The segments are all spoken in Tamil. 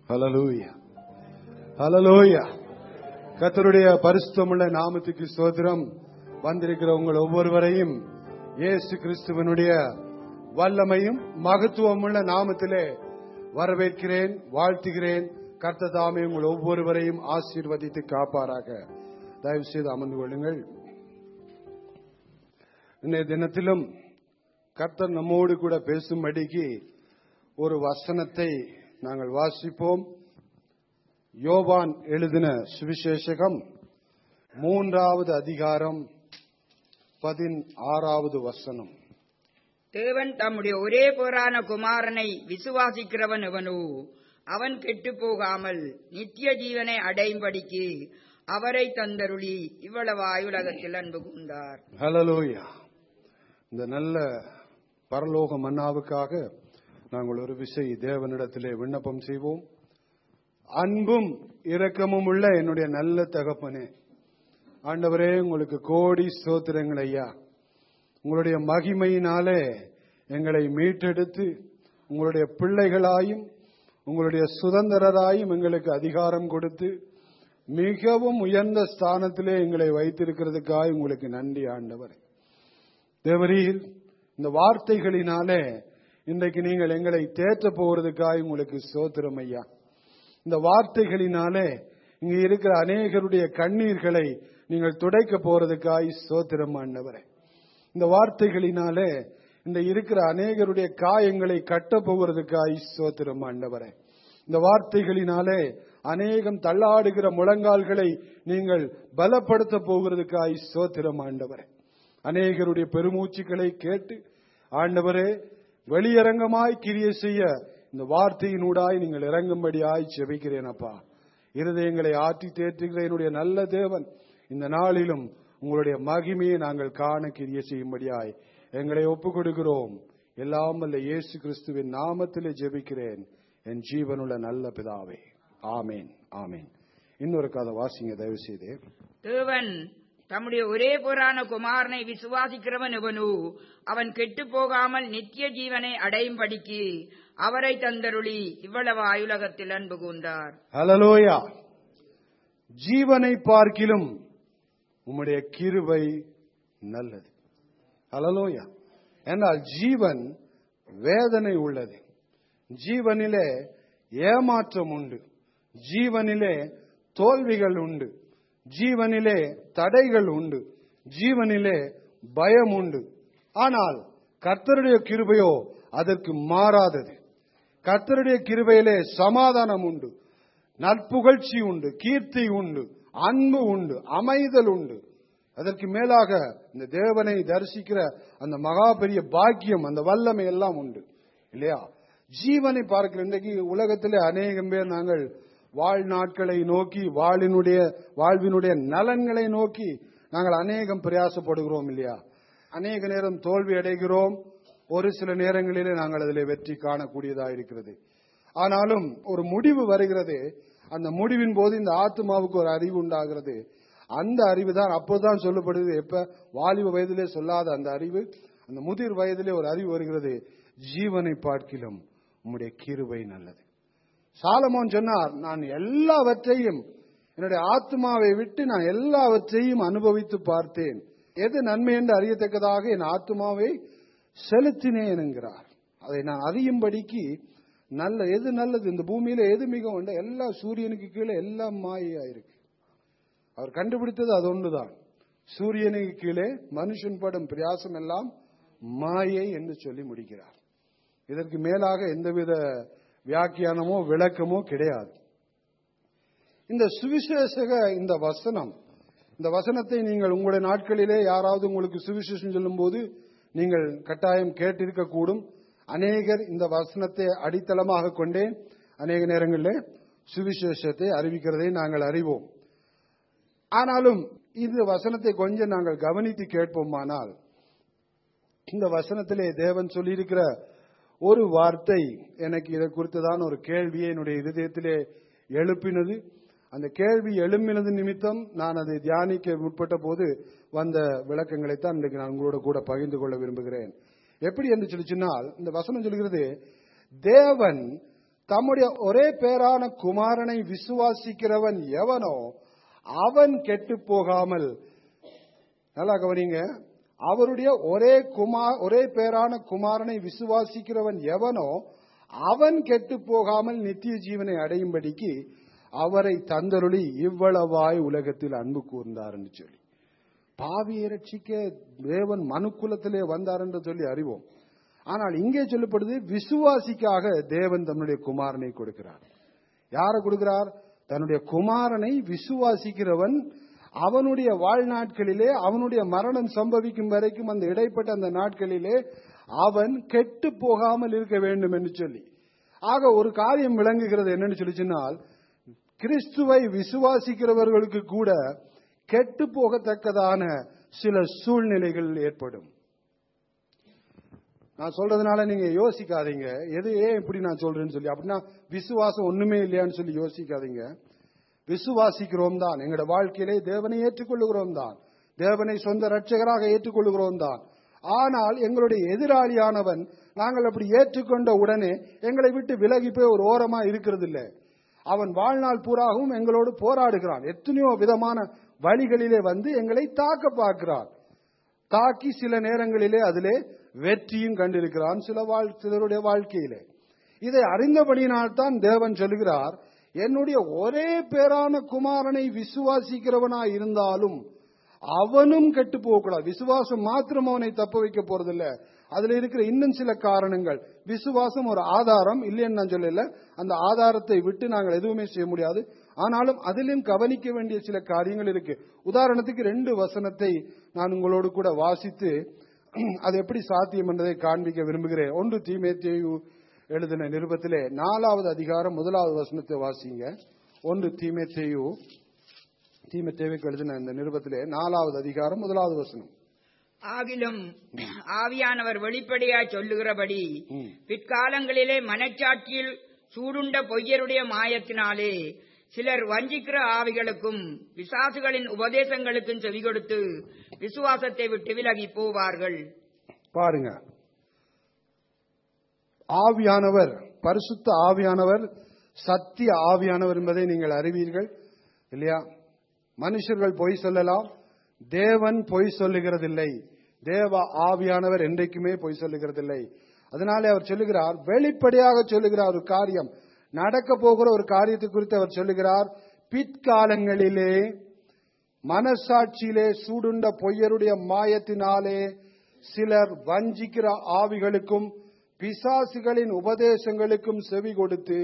ஹalleluya ஹalleluya கர்த்தருடைய பரிசுத்தமுள்ள நாமத்துக்கு ஸ்தோத்திரம் வந்திருக்கிற உங்கள் ஒவ்வொருவரையும் இயேசு கிறிஸ்துவனுடைய வல்லமையும் மகத்துவமுள்ள நாமத்திலே வரவேற்கிறேன் வாழ்த்துகிறேன் கர்த்தர் தாமே உங்கள் ஒவ்வொருவரையும் ஆசீர்வதித்து காப்பாராக தயவு செய்து அமர்ந்து கொள்ளுங்கள் இன்றைய தினத்திலும் கர்த்தர் நம்மோடு கூட பேசும்படிக்கு ஒரு வசனத்தை நாங்கள் வாசிப்போம் யோவான் எழுதின சுவிசேஷகம் மூன்றாவது அதிகாரம் பதினாறாவது வசனம் தேவன் தம்முடைய ஒரே போரான குமாரனை விசுவாசிக்கிறவன் எவனோ அவன் கெட்டுப் போகாமல் நித்திய ஜீவனை அடையும்படிக்கு அவரை தந்தருளி இவ்வளவு ஆயுலகத்தில் அன்பு கூர்ந்தார் ஹalleluya இந்த நல்ல பரலோக மன்னாவுக்காக நாங்கள் ஒரு விசை தேவனிடத்திலே விண்ணப்பம் செய்வோம் அன்பும் இரக்கமும் உள்ள என்னுடைய நல்ல தகப்பனே ஆண்டவரே உங்களுக்கு கோடி ஸ்தோத்திரங்கள் ஐயா உங்களுடைய மகிமையினாலே எங்களை மீட்டெடுத்து உங்களுடைய பிள்ளைகளாயும் உங்களுடைய சுதந்திரராயும் எங்களுக்கு அதிகாரம் கொடுத்து மிகவும் உயர்ந்த ஸ்தானத்திலே எங்களை வைத்திருக்கிறதுக்காக உங்களுக்கு நன்றி ஆண்டவரே தேவரீர் இந்த வார்த்தைகளினாலே இன்றைக்கு நீங்கள் எங்களை தேற்ற போகிறதுக்காக உங்களுக்கு சோத்திரம் ஐயா இந்த வார்த்தைகளினாலே இங்க இருக்கிற அநேகருடைய கண்ணீர்களை நீங்கள் துடைக்க போறதுக்காய் சோத்திரம் ஆண்டவரே இந்த வார்த்தைகளினாலே இந்த இருக்கிற அநேகருடைய காயங்களை கட்ட போகிறதுக்காய் சோத்திரம் ஆண்டவரே இந்த வார்த்தைகளினாலே அநேகம் தள்ளாடுகிற முழங்கால்களை நீங்கள் பலப்படுத்த போகிறதுக்காய் சோத்திரம் ஆண்டவரே அநேகருடைய பெருமூச்சுக்களை கேட்டு ஆண்டவரே வெளியரங்கமாய் கிரிய செய்ய இந்த வார்த்தையினூடாய் நீங்கள் இறங்கும்படியாய் செபிக்கிறேன் அப்பா இருதயங்களை ஆற்றி தேற்றுகிற என்னுடைய நல்ல தேவன் இந்த நாளிலும் உங்களுடைய மகிமையை நாங்கள் காண கிரிய செய்யும்படியாய் எங்களை ஒப்புக் கொடுக்கிறோம் எல்லாம் வல்ல இயேசு கிறிஸ்துவின் நாமத்திலே ஜெபிக்கிறேன் என் ஜீவனுள்ள நல்ல பிதாவே ஆமேன் ஆமேன் இன்னொரு கதை வாசிங்க தயவு செய்து தேவன் தம்முடைய ஒரே போரான குமாரனை விசுவாசிக்கிறவன் எவனோ அவன் கெட்டுப் போகாமல் நித்திய ஜீவனை அடையும்படிக்கு அவரை தந்தருளி இவ்வளவு ஆயுலகத்தில் அன்பு கூர்ந்தார் ஹலலோயா ஜீவனை பார்க்கிலும் உம்முடைய கிருபை நல்லது ஹலலோயா என்றால் ஜீவன் வேதனை உள்ளது ஜீவனிலே ஏமாற்றம் உண்டு ஜீவனிலே தோல்விகள் உண்டு ஜீவனிலே தடைகள் உண்டு ஜீவனிலே பயம் உண்டு ஆனால் கர்த்தருடைய கிருபையோ அதற்கு மாறாதது கர்த்தருடைய கிருபையிலே சமாதானம் உண்டு நற்புகழ்ச்சி உண்டு கீர்த்தி உண்டு அன்பு உண்டு அமைதல் உண்டு அதற்கு மேலாக இந்த தேவனை தரிசிக்கிற அந்த மகா பெரிய பாக்கியம் அந்த வல்லமை எல்லாம் உண்டு இல்லையா ஜீவனை பார்க்கிற இன்றைக்கு உலகத்திலே அநேகம் பேர் நாங்கள் வாழ்நாட்களை நோக்கி வாழினுடைய வாழ்வினுடைய நலன்களை நோக்கி நாங்கள் அநேகம் பிரயாசப்படுகிறோம் இல்லையா அநேக நேரம் தோல்வி அடைகிறோம் ஒரு சில நேரங்களிலே நாங்கள் அதில் வெற்றி காணக்கூடியதாக இருக்கிறது ஆனாலும் ஒரு முடிவு வருகிறது அந்த முடிவின் போது இந்த ஆத்மாவுக்கு ஒரு அறிவு உண்டாகிறது அந்த அறிவு தான் அப்போதான் சொல்லப்படுது எப்ப வாலிப வயதிலே சொல்லாத அந்த அறிவு அந்த முதிர் வயதிலே ஒரு அறிவு வருகிறது ஜீவனை பார்க்கிலும் உம்முடைய கிருபை நல்லது சாலமோன் சொன்னார் நான் எல்லாவற்றையும் என்னுடைய ஆத்மாவை விட்டு நான் எல்லாவற்றையும் அனுபவித்து பார்த்தேன் எது நன்மை என்று அறியத்தக்கதாக என் ஆத்மாவை செலுத்தினேன் என்கிறார் அதை நான் அறியும்படிக்கு நல்ல எது நல்லது இந்த பூமியில எது மிகவும் உண்டு எல்லா சூரியனுக்கு கீழே எல்லாம் மாயா இருக்கு அவர் கண்டுபிடித்தது அது ஒன்றுதான் சூரியனுக்கு கீழே மனுஷன் படும் பிரயாசம் எல்லாம் மாயை என்று சொல்லி முடிக்கிறார் இதற்கு மேலாக எந்தவித வியாக்கியானமோ விளக்கமோ கிடையாது இந்த சுவிசேஷக இந்த வசனம் இந்த வசனத்தை நீங்கள் உங்களுடைய நாட்களிலே யாராவது உங்களுக்கு சுவிசேஷம் சொல்லும்போது நீங்கள் கட்டாயம் கேட்டிருக்க கூடும் அநேகர் இந்த வசனத்தை அடித்தளமாக கொண்டே அநேக நேரங்களில் சுவிசேஷத்தை அறிவிக்கிறதை நாங்கள் அறிவோம் ஆனாலும் இந்த வசனத்தை கொஞ்சம் நாங்கள் கவனித்து கேட்போமானால் இந்த வசனத்திலே தேவன் சொல்லியிருக்கிற ஒரு வார்த்தை எனக்கு இதை குறித்துதான் ஒரு கேள்வியை என்னுடைய இருதயத்திலே எழுப்பினது அந்த கேள்வி எழும்பினது நிமித்தம் நான் அதை தியானிக்க முற்பட்ட போது வந்த விளக்கங்களைத்தான் இன்றைக்கு நான் உங்களோட கூட பகிர்ந்து கொள்ள விரும்புகிறேன் எப்படி என்று சொல்லி சொன்னால் இந்த வசனம் சொல்கிறது தேவன் தம்முடைய ஒரே பேரான குமாரனை விசுவாசிக்கிறவன் எவனோ அவன் கெட்டு போகாமல் நல்லா கவனிங்க அவருடைய ஒரே குமார் ஒரே பேரான குமாரனை விசுவாசிக்கிறவன் எவனோ அவன் கெட்டு போகாமல் நித்திய ஜீவனை அடையும்படிக்கு அவரை தந்தருளி இவ்வளவாய் உலகத்தில் அன்பு கூர்ந்தார் என்று சொல்லி பாவியை ரட்சிக்க தேவன் மனுக்குலத்திலே வந்தார் என்று சொல்லி அறிவோம் ஆனால் இங்கே சொல்லப்படுது விசுவாசிக்காக தேவன் தன்னுடைய குமாரனை கொடுக்கிறார் யாரை கொடுக்கிறார் தன்னுடைய குமாரனை விசுவாசிக்கிறவன் அவனுடைய வாழ்நாட்களிலே அவனுடைய மரணம் சம்பவிக்கும் வரைக்கும் அந்த இடைப்பட்ட அந்த நாட்களிலே அவன் கெட்டு போகாமல் இருக்க வேண்டும் என்று சொல்லி ஆக ஒரு காரியம் விளங்குகிறது என்னன்னு சொல்லி சொன்னால் கிறிஸ்துவை விசுவாசிக்கிறவர்களுக்கு கூட கெட்டு போகத்தக்கதான சில சூழ்நிலைகள் ஏற்படும் நான் சொல்றதுனால நீங்க யோசிக்காதீங்க எது ஏன் இப்படி நான் சொல்றேன்னு சொல்லி அப்படின்னா விசுவாசம் ஒண்ணுமே இல்லையான்னு சொல்லி யோசிக்காதீங்க விசுவாசிக்கிறோம் தான் எங்களோட வாழ்க்கையிலே தேவனை ஏற்றுக்கொள்ளுகிறோம் தான் தேவனை சொந்த ரட்சகராக ஏற்றுக்கொள்ளுகிறோம் தான் ஆனால் எங்களுடைய எதிராளியானவன் நாங்கள் அப்படி ஏற்றுக்கொண்ட உடனே எங்களை விட்டு விலகி போய் ஒரு ஓரமா இருக்கிறது இல்லை அவன் வாழ்நாள் பூராகவும் எங்களோடு போராடுகிறான் எத்தனையோ விதமான வழிகளிலே வந்து எங்களை தாக்க பார்க்கிறான் தாக்கி சில நேரங்களிலே அதிலே வெற்றியும் கண்டிருக்கிறான் சில வாழ் சிலருடைய வாழ்க்கையிலே இதை அறிந்தபடியினால்தான் தேவன் சொல்கிறார் என்னுடைய ஒரே பேரான குமாரனை விசுவாசிக்கிறவனாய் இருந்தாலும் அவனும் கெட்டு போகக்கூடாது விசுவாசம் மாத்திரம் அவனை தப்ப வைக்க போறதில்ல அதுல இருக்கிற இன்னும் சில காரணங்கள் விசுவாசம் ஒரு ஆதாரம் இல்லைன்னு நான் சொல்லல அந்த ஆதாரத்தை விட்டு நாங்கள் எதுவுமே செய்ய முடியாது ஆனாலும் அதிலும் கவனிக்க வேண்டிய சில காரியங்கள் இருக்கு உதாரணத்துக்கு ரெண்டு வசனத்தை நான் உங்களோடு கூட வாசித்து அது எப்படி சாத்தியம் என்பதை காண்பிக்க விரும்புகிறேன் ஒன்று தீமேத்தேயு எழுதின நிருபத்திலே நாலாவது அதிகாரம் முதலாவது வசனத்தை வாசிங்க ஒன்று தீமேத்தேயு தீமேத்தேவுக்கு எழுதின இந்த நிருபத்திலே நாலாவது அதிகாரம் முதலாவது வசனம் ஆகிலும் ஆவியானவர் வெளிப்படையாய் சொல்லுகிறபடி ம். பிற்காலங்களிலே மனச்சாட்சியில் சூடுண்ட பொய்யருடைய மாயத்தினாலே சிலர் வஞ்சிக்கிற ஆவிகளுக்கும் பிசாசுகளின் உபதேசங்களுக்கும் செவி கொடுத்து விசுவாசத்தை விட்டு விலகி போவார்கள் பாருங்க ஆவியானவர் பரிசுத்த ஆவியானவர் சத்திய ஆவியானவர் என்பதை நீங்கள் அறிவீர்கள் இல்லையா மனுஷர்கள் பொய் சொல்லலாம் தேவன் பொய் சொல்லுகிறதில்லை தேவ ஆவியானவர் என்றைக்குமே பொய் சொல்லுகிறதில்லை அதனாலே அவர் சொல்லுகிறார் வெளிப்படையாக சொல்லுகிறார் ஒரு காரியம் நடக்க போகிற ஒரு காரியத்தை குறித்து அவர் சொல்லுகிறார் பிற்காலங்களிலே மனசாட்சியிலே சூடுண்ட பொய்யருடைய மாயத்தினாலே சிலர் வஞ்சிக்கிற ஆவிகளுக்கும் பிசாசுகளின் உபதேசங்களுக்கும் செவி கொடுத்து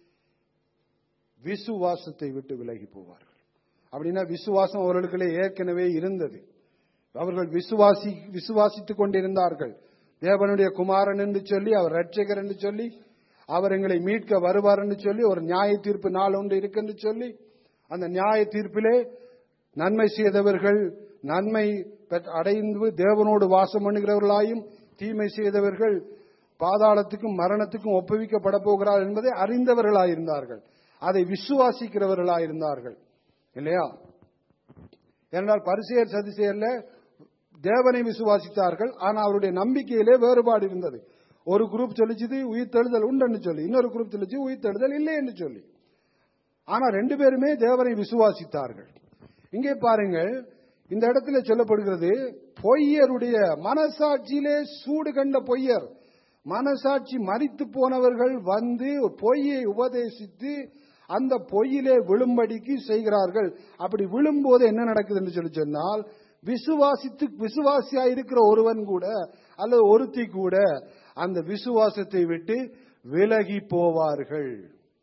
விசுவாசத்தை விட்டு விலகி போவார்கள் அப்படின்னா விசுவாசம் அவர்களுக்குள்ளே ஏற்கனவே இருந்தது அவர்கள் விசுவாசி விசுவாசித்துக் கொண்டிருந்தார்கள் தேவனுடைய குமாரன் என்று சொல்லி அவர் ரட்சகர் என்று சொல்லி அவர் எங்களை மீட்க வருவார் என்று சொல்லி ஒரு நியாய தீர்ப்பு நாள் ஒன்று இருக்கு என்று சொல்லி அந்த நியாய தீர்ப்பிலே நன்மை செய்தவர்கள் நன்மை பெற்ற- அடைந்து தேவனோடு வாசம் பண்ணுகிறவர்களாயும் தீமை செய்தவர்கள் பாதாளத்துக்கும் மரணத்துக்கும் ஒப்புவிக்கப்பட போகிறார் என்பதை அறிந்தவர்களாயிருந்தார்கள் அதை விசுவாசிக்கிறவர்களாயிருந்தார்கள் இல்லையா ஏனென்றால் பரிசெயர் சதிசெயர்ல தேவனை விசுவாசித்தார்கள் ஆனா அவருடைய நம்பிக்கையிலே வேறுபாடு இருந்தது ஒரு குரூப் சொல்லிச்சுது உயிர்த்தெழுதல் உண்டுன்னு சொல்லி இன்னொரு குரூப் சொல்லிச்சு உயிர்த்தெழுதல் இல்லை என்று சொல்லி ஆனா ரெண்டு பேருமே தேவனை விசுவாசித்தார்கள் இங்கே பாருங்கள் இந்த இடத்துல சொல்லப்படுகிறது பொய்யருடைய மனசாட்சியிலே சூடு கண்ட பொய்யர் மனசாட்சி மறித்து போனவர்கள் வந்து பொய்யை உபதேசித்து அந்த பொய்யிலே விழும்படிக்கு செய்கிறார்கள் அப்படி விழும்போது என்ன நடக்குது என்று சொல்லி சொன்னால் விசுவாசித்து விசுவாசியா இருக்கிற ஒருவன் கூட அல்லது ஒருத்தி கூட அந்த விசுவாசத்தை விட்டு விலகி போவார்கள்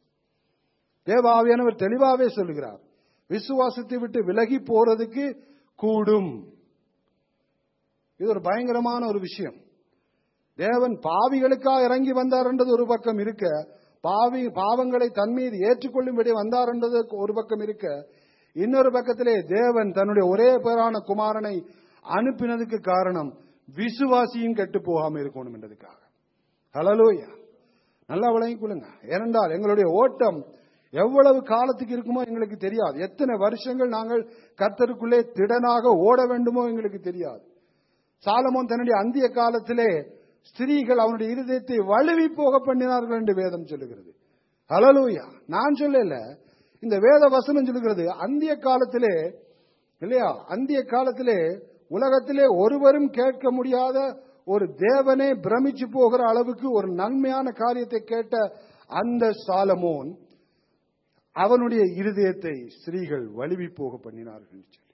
தேவாவியானவர் தெளிவாவே சொல்கிறார் விசுவாசத்தை விட்டு விலகி போறதுக்கு கூடும் இது ஒரு பயங்கரமான ஒரு விஷயம் தேவன் பாவிகளுக்காக இறங்கி வந்தார் என்றது ஒரு பக்கம் இருக்க பாவி பாவங்களை தன் மீது ஏற்றுக்கொள்ளும்படி வந்தார் என்றது ஒரு பக்கம் இருக்க இன்னொரு பக்கத்திலே தேவன் தன்னுடைய ஒரே பேரான குமாரனை அனுப்பினதுக்கு காரணம் விசுவாசியும் கெட்டு போகாம இருக்கணும் என்றதுக்காக ஹலலூயா நல்லா விளங்கிக் கொள்ளுங்க ஏனென்றால் எங்களுடைய ஓட்டம் எவ்வளவு காலத்துக்கு இருக்குமோ எங்களுக்கு தெரியாது எத்தனை வருஷங்கள் நாங்கள் கர்த்தருக்குள்ளே திடனாக ஓட வேண்டுமோ எங்களுக்கு தெரியாது சாலமோன் தன்னுடைய அந்திய காலத்திலே ஸ்திரீகள் அவனுடைய இருதயத்தை வலுவி போக பண்ணினார்கள் என்று வேதம் சொல்லுகிறது ஹalleluya நான் சொல்லல இந்த வேத வசனம் சொல்லுகிறது அந்திய காலத்திலே இல்லையா அந்திய காலத்திலே உலகத்திலே ஒருவரும் கேட்க முடியாத ஒரு தேவனே பிரமிச்சு போகிற அளவுக்கு ஒரு நன்மையான காரியத்தை கேட்ட அந்த சாலமோன் அவனுடைய இருதயத்தை ஸ்திரீகள் வலிவி போக பண்ணினார்கள் என்று சொல்லி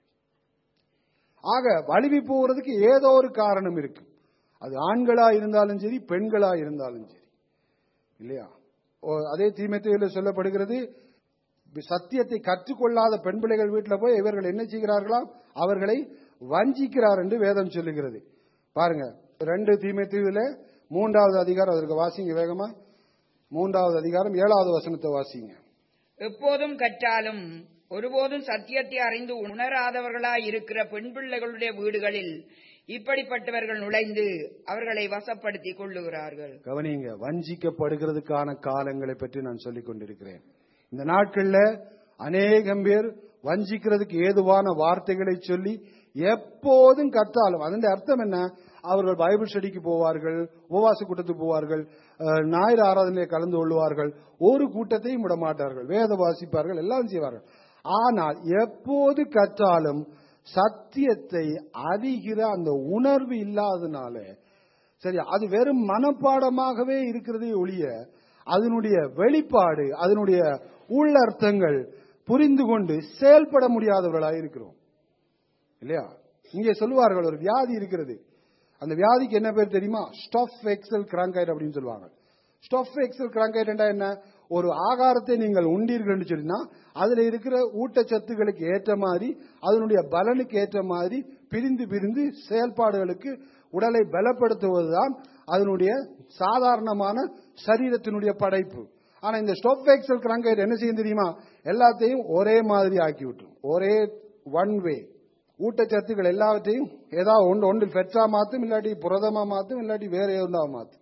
ஆக வலிவி போகிறதுக்கு ஏதோ ஒரு காரணம் இருக்கு அது ஆண்களா இருந்தாலும் சரி பெண்களா இருந்தாலும் சரி இல்லையா ஓ- அதே தீமைத்தையில் சொல்லப்படுகிறது சத்தியத்தை கற்றுக்கொள்ளாத பெண் பிள்ளைகள் வீட்டில் போய் இவர்கள் என்ன செய்கிறார்களாம் அவர்களை வஞ்சிக்கிறார் என்று வேதம் சொல்லுகிறது பாருங்க ரெண்டு தீமைத்தீவுல மூன்றாவது அதிகாரம் அதற்கு வாசிங்க வேகமா மூன்றாவது அதிகாரம் ஏழாவது வசனத்தை வாசிங்க எப்போதும் கற்றாலும் ஒருபோதும் சத்தியத்தை அறிந்து உணராதவர்களாய் இருக்கிற பெண் பிள்ளைகளுடைய வீடுகளில் இப்படிப்பட்டவர்கள் நுழைந்து அவர்களை வசப்படுத்திக் கொள்ளுகிறார்கள் கவனிங்க வஞ்சிக்கப்படுகிறதுக்கான காலங்களை பற்றி நான் சொல்லிக் கொண்டிருக்கிறேன் இந்த நாட்கள்ல அநேகம் பேர் வஞ்சிக்கிறதுக்கு ஏதுவான வார்த்தைகளை சொல்லி எப்போதும் கற்றாலும் அதன் அர்த்தம் என்ன அவர்கள் பைபிள் ஸ்டடிக்கு போவார்கள் உபவாச கூட்டத்துக்கு போவார்கள் அஹ், ஞாயிறு ஆராதனையை கலந்து கொள்வார்கள் ஒரு கூட்டத்தையும் விட மாட்டார்கள் வேத வாசிப்பார்கள் எல்லாம் செய்வார்கள் ஆனால் எப்போது கற்றாலும் சத்தியத்தை அறிகிற அந்த உணர்வு இல்லாதனால சரி அது வெறும் மனப்பாடமாகவே இருக்கிறதே ஒழிய அதனுடைய வெளிப்பாடு அதனுடைய உள்ளர்த்தங்கள் புரிந்து கொண்டு செயல்பட முடியாதவர்களாக இருக்கிறோம் இல்லையா இங்கே சொல்லுவார்கள் ஒரு வியாதி இருக்கிறது அந்த வியாதிக்கு என்ன பேர் தெரியுமா ஸ்டஃப் எக்ஸல் கிராங்கைட் அப்படின்னு சொல்லுவாங்க ஸ்டஃப் எக்ஸல் கிராங்கைட் என்ன ஒரு ஆகாரத்தை நீங்கள் உண்டீர்கள் என்று சொன்னா அதுல இருக்கிற ஊட்டச்சத்துக்களுக்கு ஏற்ற மாதிரி அதனுடைய பலனுக்கு ஏற்ற மாதிரி பிரிந்து பிரிந்து செயல்பாடுகளுக்கு உடலை பலப்படுத்துவதுதான் அதனுடைய சாதாரணமான சரீரத்தினுடைய படைப்பு ஆனா இந்த ஸ்டோப் எக்ஸல் கிராங்கைட் என்ன செய்யும் தெரியுமா எல்லாத்தையும் ஒரே மாதிரி ஆக்கி விட்டுரும் ஒரே ஒன் வே ஊட்டச்சத்துக்கள் எல்லாவற்றையும் ஏதாவது ஒன்று ஒன்று பெற்றா மாத்தும் இல்லாட்டி புரதமா மாத்தும் இல்லாட்டி வேற ஏதா மாத்தும்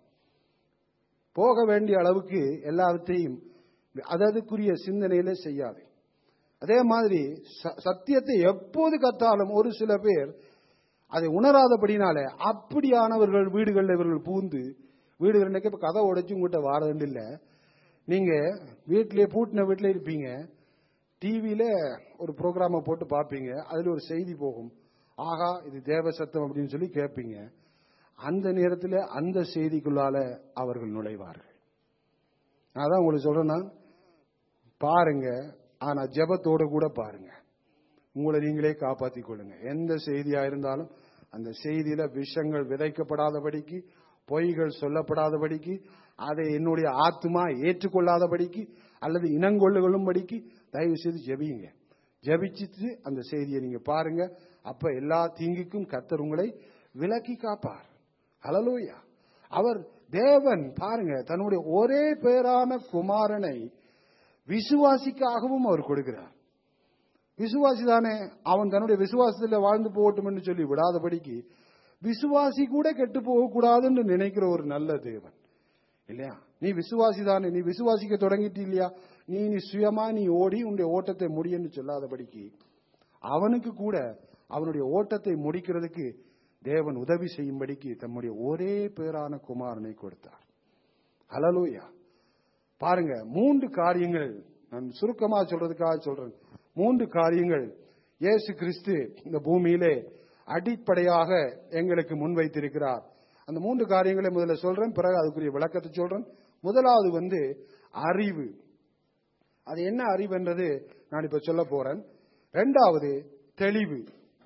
போக வேண்டிய அளவுக்கு எல்லாவற்றையும் அதற்குரிய சிந்தனையில செய்யாது அதே மாதிரி ச- சத்தியத்தை எப்போது கத்தாலும் ஒரு சில பேர் அதை உணராதபடினால அப்படியானவர்கள் வீடுகளில் இவர்கள் பூந்து வீடுகள் இப்ப கதை உடைச்சு உங்ககிட்ட வாரதுண்டு இல்ல நீங்க வீட்டிலே பூட்டின வீட்டிலே இருப்பீங்க டிவியில ஒரு ப்ரோக்ராமை போட்டு பார்ப்பீங்க அதுல ஒரு செய்தி போகும் ஆகா இது தேவ சத்தம் அப்படின்னு சொல்லி கேட்பீங்க அந்த நேரத்தில் அந்த செய்திக்குள்ளால அவர்கள் நுழைவார்கள் நான் தான் உங்களுக்கு சொல்றேன்னா பாருங்க ஆனா ஜெபத்தோட கூட பாருங்க உங்களை நீங்களே காப்பாத்திக் கொள்ளுங்க எந்த செய்தியா இருந்தாலும் அந்த செய்தியில விஷங்கள் விதைக்கப்படாதபடிக்கு பொய்கள் சொல்லப்படாதபடிக்கு அதை என்னுடைய ஆத்மா ஏற்றுக்கொள்ளாதபடிக்கு அல்லது இனங்கொள்ளுகளும்படிக்கு தயவு செய்து ஜெபியுங்க ஜெபிச்சிட்டு அந்த செய்தியை நீங்க பாருங்க அப்ப எல்லா தீங்குக்கும் கர்த்தர் உங்களை விலக்கி காப்பார் ஹalleluya அவர் தேவன் பாருங்க தன்னுடைய ஒரே பேரான குமாரனை விசுவாசிக்காகவும் அவர் கொடுக்கிறார் விசுவாசி தானே அவன் தன்னுடைய விசுவாசத்தில் வாழ்ந்து போகட்டும் என்று சொல்லி விடாதபடிக்கு விசுவாசி கூட கெட்டு போகக்கூடாதுன்னு நினைக்கிற ஒரு நல்ல தேவன் இல்லையா நீ விசுவாசி தானே நீ விசுவாசிக்க தொடங்கிட்டு இல்லையா நீ நீ சுயமா நீ ஓடி உன்னுடைய ஓட்டத்தை முடியன்னு சொல்லாதபடிக்கு அவனுக்கு கூட அவனுடைய ஓட்டத்தை முடிக்கிறதுக்கு தேவன் உதவி செய்யும்படிக்கு தம்முடைய ஒரே பேரான குமாரனை கொடுத்தார் ஹalleluya பாருங்க மூன்று காரியங்கள் நான் சுருக்கமா சொல்றதுக்காக சொல்றேன் மூன்று காரியங்கள் இயேசு கிறிஸ்து இந்த பூமியிலே அடிப்படையாக எங்களுக்கு முன்வைத்திருக்கிறார் அந்த மூன்று காரியங்களை முதல்ல சொல்றேன் பிறகு அதுக்குரிய விளக்கத்தை சொல்றேன் முதலாவது வந்து அறிவு அது என்ன அறிவுன்றது நான் இப்ப சொல்ல போறேன் ரெண்டாவது தெளிவு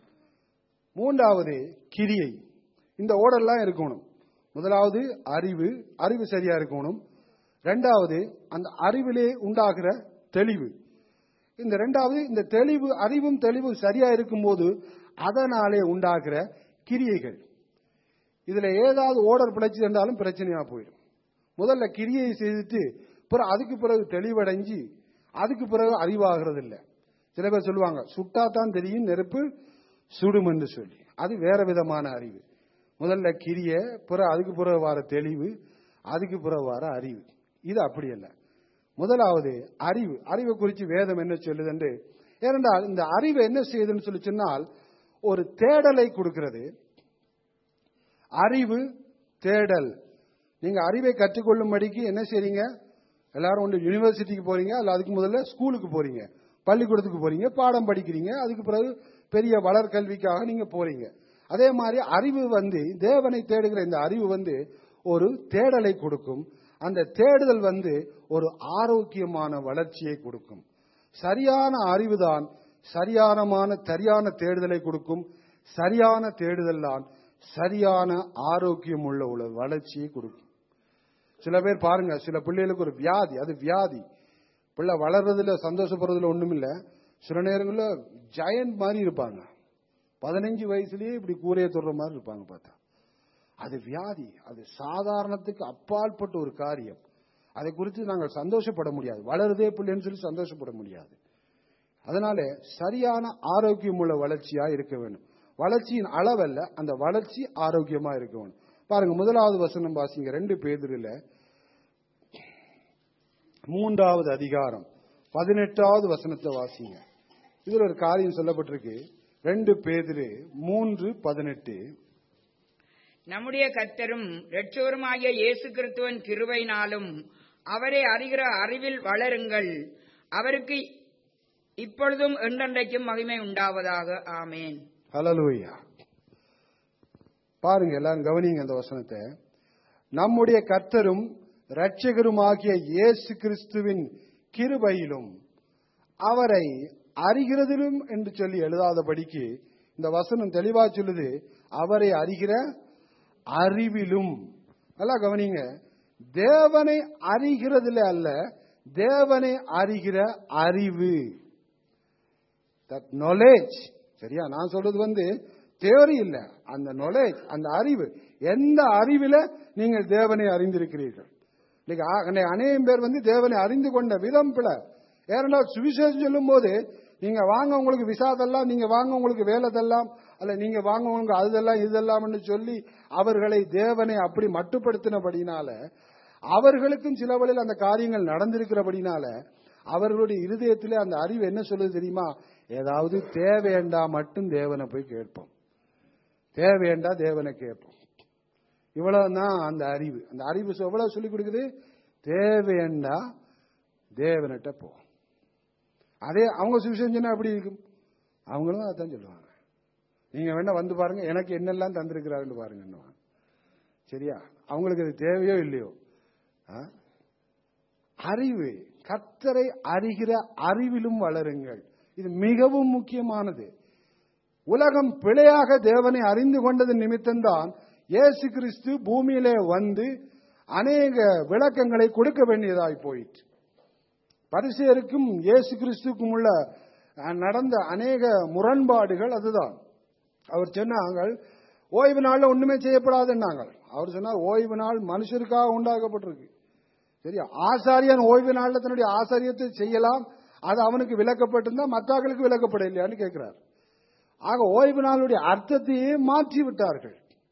மூன்றாவது கிரியை இந்த ஓடெல்லாம் இருக்கணும் முதலாவது அறிவு அறிவு சரியா இருக்கணும் ரெண்டாவது அந்த அறிவிலே உண்டாகிற தெளிவு இந்த ரெண்டாவது இந்த தெளிவு அறிவும் தெளிவும் சரியா இருக்கும்போது அதனாலே உண்டாகிற கிரியைகள் இதுல ஏதாவது ஓடர் பிழைச்சு இருந்தாலும் பிரச்சனையா போயிடும் முதல்ல கிரியை செய்துட்டு பிறகு அதுக்கு பிறகு தெளிவடைஞ்சு அதுக்கு பிறகு அறிவாகிறது இல்ல சில பேர் சொல்லுவாங்க சுட்டா தான் தெரியும் நெருப்பு சுடும் என்று சொல்லி அது வேற விதமான அறிவு முதல்ல கிரிய பிறகு அதுக்கு பிறகு வர தெளிவு அதுக்கு பிறகு வர அறிவு இது அப்படி அல்ல முதலாவது அறிவு அறிவை குறித்து வேதம் என்ன சொல்லுது ஏனென்றால் இந்த அறிவு என்ன செய்யுதுன்னு சொல்லி சொன்னால் ஒரு தேடலை கொடுக்கிறது அறிவு தேடல் நீங்க அறிவை கற்றுக்கொள்ளும்படிக்கு என்ன செய்றீங்க எல்லாரும் ஒன்று யூனிவர்சிட்டிக்கு போறீங்க அல்ல அதுக்கு முதல்ல ஸ்கூலுக்கு போறீங்க பள்ளிக்கூடத்துக்கு போறீங்க பாடம் படிக்கிறீங்க அதுக்கு பிறகு பெரிய வளர்கல்விக்காக நீங்க போறீங்க அதே மாதிரி அறிவு வந்து தேவனை தேடுகிற இந்த அறிவு வந்து ஒரு தேடலை கொடுக்கும் அந்த தேடுதல் வந்து ஒரு ஆரோக்கியமான வளர்ச்சியை கொடுக்கும் சரியான அறிவுதான் சரியானமான சரியான தேடுதலை கொடுக்கும் சரியான தேடுதல் தான் சரியான ஆரோக்கியம் உள்ள உள்ள வளர்ச்சியை கொடுக்கும் சில பேர் பாருங்க சில பிள்ளைகளுக்கு ஒரு வியாதி அது வியாதி பிள்ளை வளர்றதுல சந்தோஷப்படுறதுல ஒண்ணும் இல்ல சில நேரங்களில் ஜெயண்ட் மாதிரி இருப்பாங்க பதினஞ்சு வயசுலயே இப்படி கூரையை தொடுற மாதிரி இருப்பாங்க பார்த்தா அது வியாதி அது சாதாரணத்துக்கு அப்பாற்பட்ட ஒரு காரியம் அதை குறித்து நாங்கள் சந்தோஷப்பட முடியாது வளருதே பிள்ளைன்னு சொல்லி சந்தோஷப்பட முடியாது அதனால சரியான ஆரோக்கியம் உள்ள வளர்ச்சியா இருக்க வேண்டும் வளர்ச்சியின் அளவல்ல அந்த வளர்ச்சி ஆரோக்கியமா இருக்க வேண்டும் பாருங்க முதலாவது வசனம் வாசிங்க ரெண்டு பேதிரில மூன்றாவது அதிகாரம் பதினெட்டாவது வசனத்தை வாசிங்க இதுல ஒரு காரியம் சொல்லப்பட்டிருக்கு ரெண்டு பேதிரு மூன்று பதினெட்டு நம்முடைய கர்த்தரும் இரட்சோருமாகிய இயேசு கிறிஸ்துவின் கிருபையினாலும் அவரை அறிகிற அறிவில் வளருங்கள் அவருக்கு இப்பொழுதும் என்றென்றைக்கும் மகிமை உண்டாவதாக ஆமேன் ஹalleluya பாருங்க எல்லாரும் கவனிங்க அந்த வசனத்தை நம்முடைய கர்த்தரும் இரட்சகருமாகிய இயேசு கிறிஸ்துவின் கிருபையிலும் அவரை அறிகிறதிலும் என்று சொல்லி எழுதாதபடிக்கு இந்த வசனம் தெளிவா சொல்லுது அவரை அறிகிற அறிவிலும் நல்லா கவனிங்க தேவனை அறிகிறதுல அல்ல தேவனை அறிகிற அறிவு தட் நாலேஜ் சரியா நான் சொல்றது வந்து தேவரி இல்ல அந்த நாலேஜ் அந்த அறிவு எந்த அறிவில நீங்கள் தேவனை அறிந்திருக்கிறீர்கள் இன்னைக்கு ஆ- இன்னைக்கு அநேகம் பேர் வந்து தேவனை அறிந்து கொண்ட விதம் பிழ ஏனென்றால் சுவிசேஷம் சொல்லும் போது நீங்க வாங்க உங்களுக்கு விசா தரலாம் நீங்க வாங்க உங்களுக்கு வேலை தரலாம் அல்ல நீங்க வாங்க உங்களுக்கு அதுதெல்லாம் இதெல்லாம்னு சொல்லி அவர்களை தேவனை அப்படி மட்டுப்படுத்தினபடினால அவர்களுக்கும் சில வழியில் அந்த காரியங்கள் நடந்திருக்கிறபடினால அவர்களுடைய இருதயத்திலே அந்த அறிவு என்ன சொல்லுது தெரியுமா ஏதாவது தேவையண்டா மட்டும் தேவனை போய் கேட்போம் தேவையண்டா தேவனை கேட்போம் இவ்வளவுதான் அந்த அறிவு அந்த அறிவு சொ- எவ்வளவு சொல்லிக் கொடுக்குது தேவையண்டா தேவனிட்ட போ அதே அவங்க சுவிசேஷம் சொன்னா எப்படி இருக்கும் அவங்களும் அதான் சொல்லுவாங்க நீங்க வேணா வந்து பாருங்க எனக்கு என்னெல்லாம் தந்திருக்கிறாருன்னு பாருங்க என்னவா. சரியா அவங்களுக்கு அது தேவையோ இல்லையோ ஆ? அறிவு கர்த்தரை அறிகிற அறிவிலும் வளருங்கள் இது மிகவும் முக்கியமானது உலகம் பிழையாக தேவனை அறிந்து கொண்டது நிமித்தம்தான் இயேசு கிறிஸ்து பூமியிலே வந்து அநேக விளக்கங்களை கொடுக்க வேண்டியதாய் போயிற்று பரிசேருக்கும் இயேசு கிறிஸ்துக்கும் உள்ள அஹ், நடந்த அநேக முரண்பாடுகள் அதுதான் அவர் சொன்னாங்கள் ஓய்வு நாள்ல ஒண்ணுமே செய்யப்படாதுன்னாங்க அவர் சொன்னார் ஓய்வு நாள் மனுஷருக்காக உண்டாக்கப்பட்டிருக்கு சரியா ஆசாரியன் ஓய்வு நாள்ல தன்னுடைய ஆசாரியத்தை செய்யலாம் அது அவனுக்கு விளக்கப்பட்டிருந்தா மற்றவர்களுக்கு விளக்கப்பட இல்லையான்னு கேட்கிறார் ஆக ஓய்வு நாளுடைய அர்த்தத்தையே மாற்றி விட்டார்கள்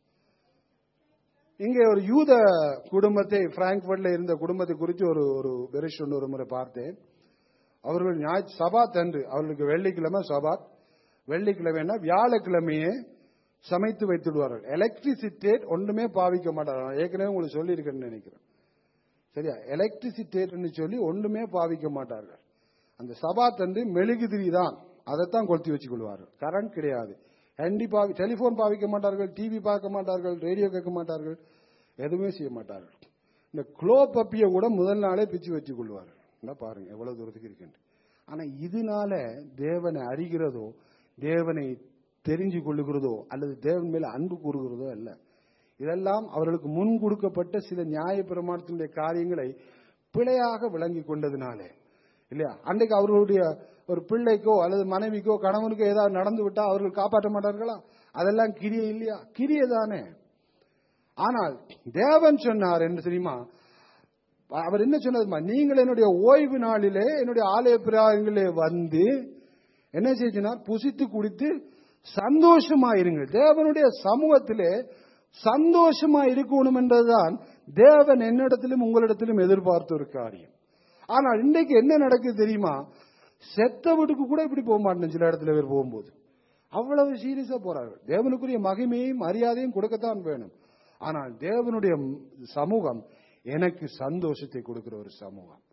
இங்கே ஒரு யூத குடும்பத்தை பிராங்க்பர்ட்ல இருந்த குடும்பத்தை குறித்து ஒரு ஒரு பெரிஷ் ஒன்று ஒரு முறை பார்த்தேன் அவர்கள் ஞாயிற்று சபாத் அன்று அவர்களுக்கு வெள்ளிக்கிழமை சபாத் வெள்ளிக்கிழமைனா வியாழக்கிழமையே சமைத்து வைத்துடுவார்கள் எலக்ட்ரிசிட்டேட் ஒன்றுமே பாவிக்க மாட்டார்கள் நான் ஏற்கனவே உங்களுக்கு சொல்லியிருக்கேன்னு நினைக்கிறேன் சரியா எலக்ட்ரிசிட்டேட்னு சொல்லி ஒன்றுமே பாவிக்க மாட்டார்கள் அந்த சபாத் அன்று மெழுகுதிரி தான் அதைத்தான் கொளுத்தி வச்சுக் கொள்வார்கள் கரண்ட் கிடையாது ஹேண்டி பாவி டெலிபோன் பாவிக்க மாட்டார்கள் டிவி பார்க்க மாட்டார்கள் ரேடியோ கேட்க மாட்டார்கள் எதுவுமே செய்ய மாட்டார்கள் இந்த குளோ பப்பியை கூட முதல் நாளே பிச்சு வச்சுக் கொள்வார்கள் என்ன பாருங்க எவ்வளவு தூரத்துக்கு இருக்குன்னு ஆனா இதனால தேவனை அறிகிறதோ தேவனை தெரிஞ்சு கொள்ளுகிறதோ அல்லது தேவன் மேல அன்பு கூறுகிறதோ அல்ல இதெல்லாம் அவர்களுக்கு முன் கொடுக்கப்பட்ட சில நியாய பிரமாணத்தினுடைய காரியங்களை பிழையாக விளங்கி கொண்டதினாலே இல்லையா அன்றைக்கு அவர்களுடைய ஒரு பிள்ளைக்கோ அல்லது மனைவிக்கோ கணவனுக்கோ ஏதாவது நடந்து விட்டா அவர்கள் காப்பாற்ற மாட்டார்களா அதெல்லாம் கிரியை இல்லையா கிரியை தானே ஆனால் தேவன் சொன்னார் என்ன தெரியுமா அவர் என்ன சொன்னதுமா நீங்கள் என்னுடைய ஓய்வு நாளிலே என்னுடைய ஆலய பிராயங்களே வந்து என்ன செய்யினார் புசித்து குடித்து சந்தோஷமாயிருங்கள் தேவனுடைய சமூகத்திலே சந்தோஷமா இருக்கணும் என்றதுதான் தேவன் என்னிடத்திலும் உங்களிடத்திலும் எதிர்பார்த்த ஒரு காரியம் ஆனால் இன்றைக்கு என்ன நடக்குது தெரியுமா செத்த வீட்டுக்கு கூட இப்படி போக மாட்டேன் சில இடத்துல பேர் போகும்போது அவ்வளவு சீரியஸா போறார்கள் தேவனுக்குரிய மகிமையும் மரியாதையும் கொடுக்கத்தான் வேணும் ஆனால் தேவனுடைய சமூகம் எனக்கு சந்தோஷத்தை கொடுக்கிற ஒரு சமூகம்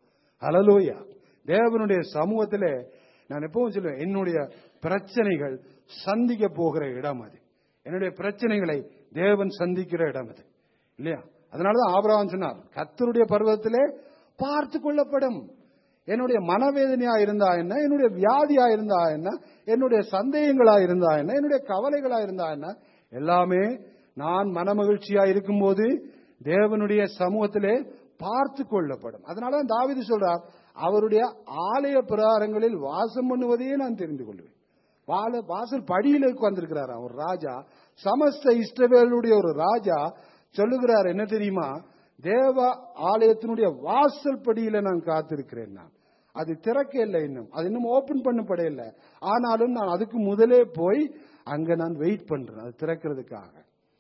ஹalleluya தேவனுடைய சமூகத்திலே நான் எப்பவும் சொல்லுவேன் என்னுடைய பிரச்சனைகள் சந்திக்க போகிற இடம் அது என்னுடைய பிரச்சனைகளை தேவன் சந்திக்கிற இடம் அது இல்லையா அதனாலதான் ஆபிரகாம் சொன்னார் கத்தருடைய பருவத்திலே பார்த்து கொள்ளப்படும் என்னுடைய மனவேதனையா இருந்தா என்ன என்னுடைய வியாதியா இருந்தா என்ன என்னுடைய சந்தேகங்களா இருந்தா என்ன என்னுடைய கவலைகளா இருந்தா என்ன எல்லாமே நான் மனமகிழ்ச்சியா இருக்கும்போது தேவனுடைய சமூகத்திலே பார்த்து கொள்ளப்படும் அதனால தாவிது சொல்றார் அவருடைய ஆலய பிரகாரங்களில் வாசம் பண்ணுவதையே நான் தெரிந்து கொள்வேன் வாழ வாசல் படியில உட்கார்ந்திருக்கிறார் ஒரு ராஜா சமஸ்த இஷ்டவேலுடைய ஒரு ராஜா சொல்லுகிறார் என்ன தெரியுமா தேவ ஆலயத்தினுடைய வாசல் படியில நான் காத்திருக்கிறேன் நான் அது திறக்க இல்லை இன்னும் அது இன்னும் ஓபன் பண்ணப்பட இல்லை ஆனாலும் நான் அதுக்கு முதலே போய் அங்க நான் வெயிட் பண்றேன் அது திறக்கிறதுக்காக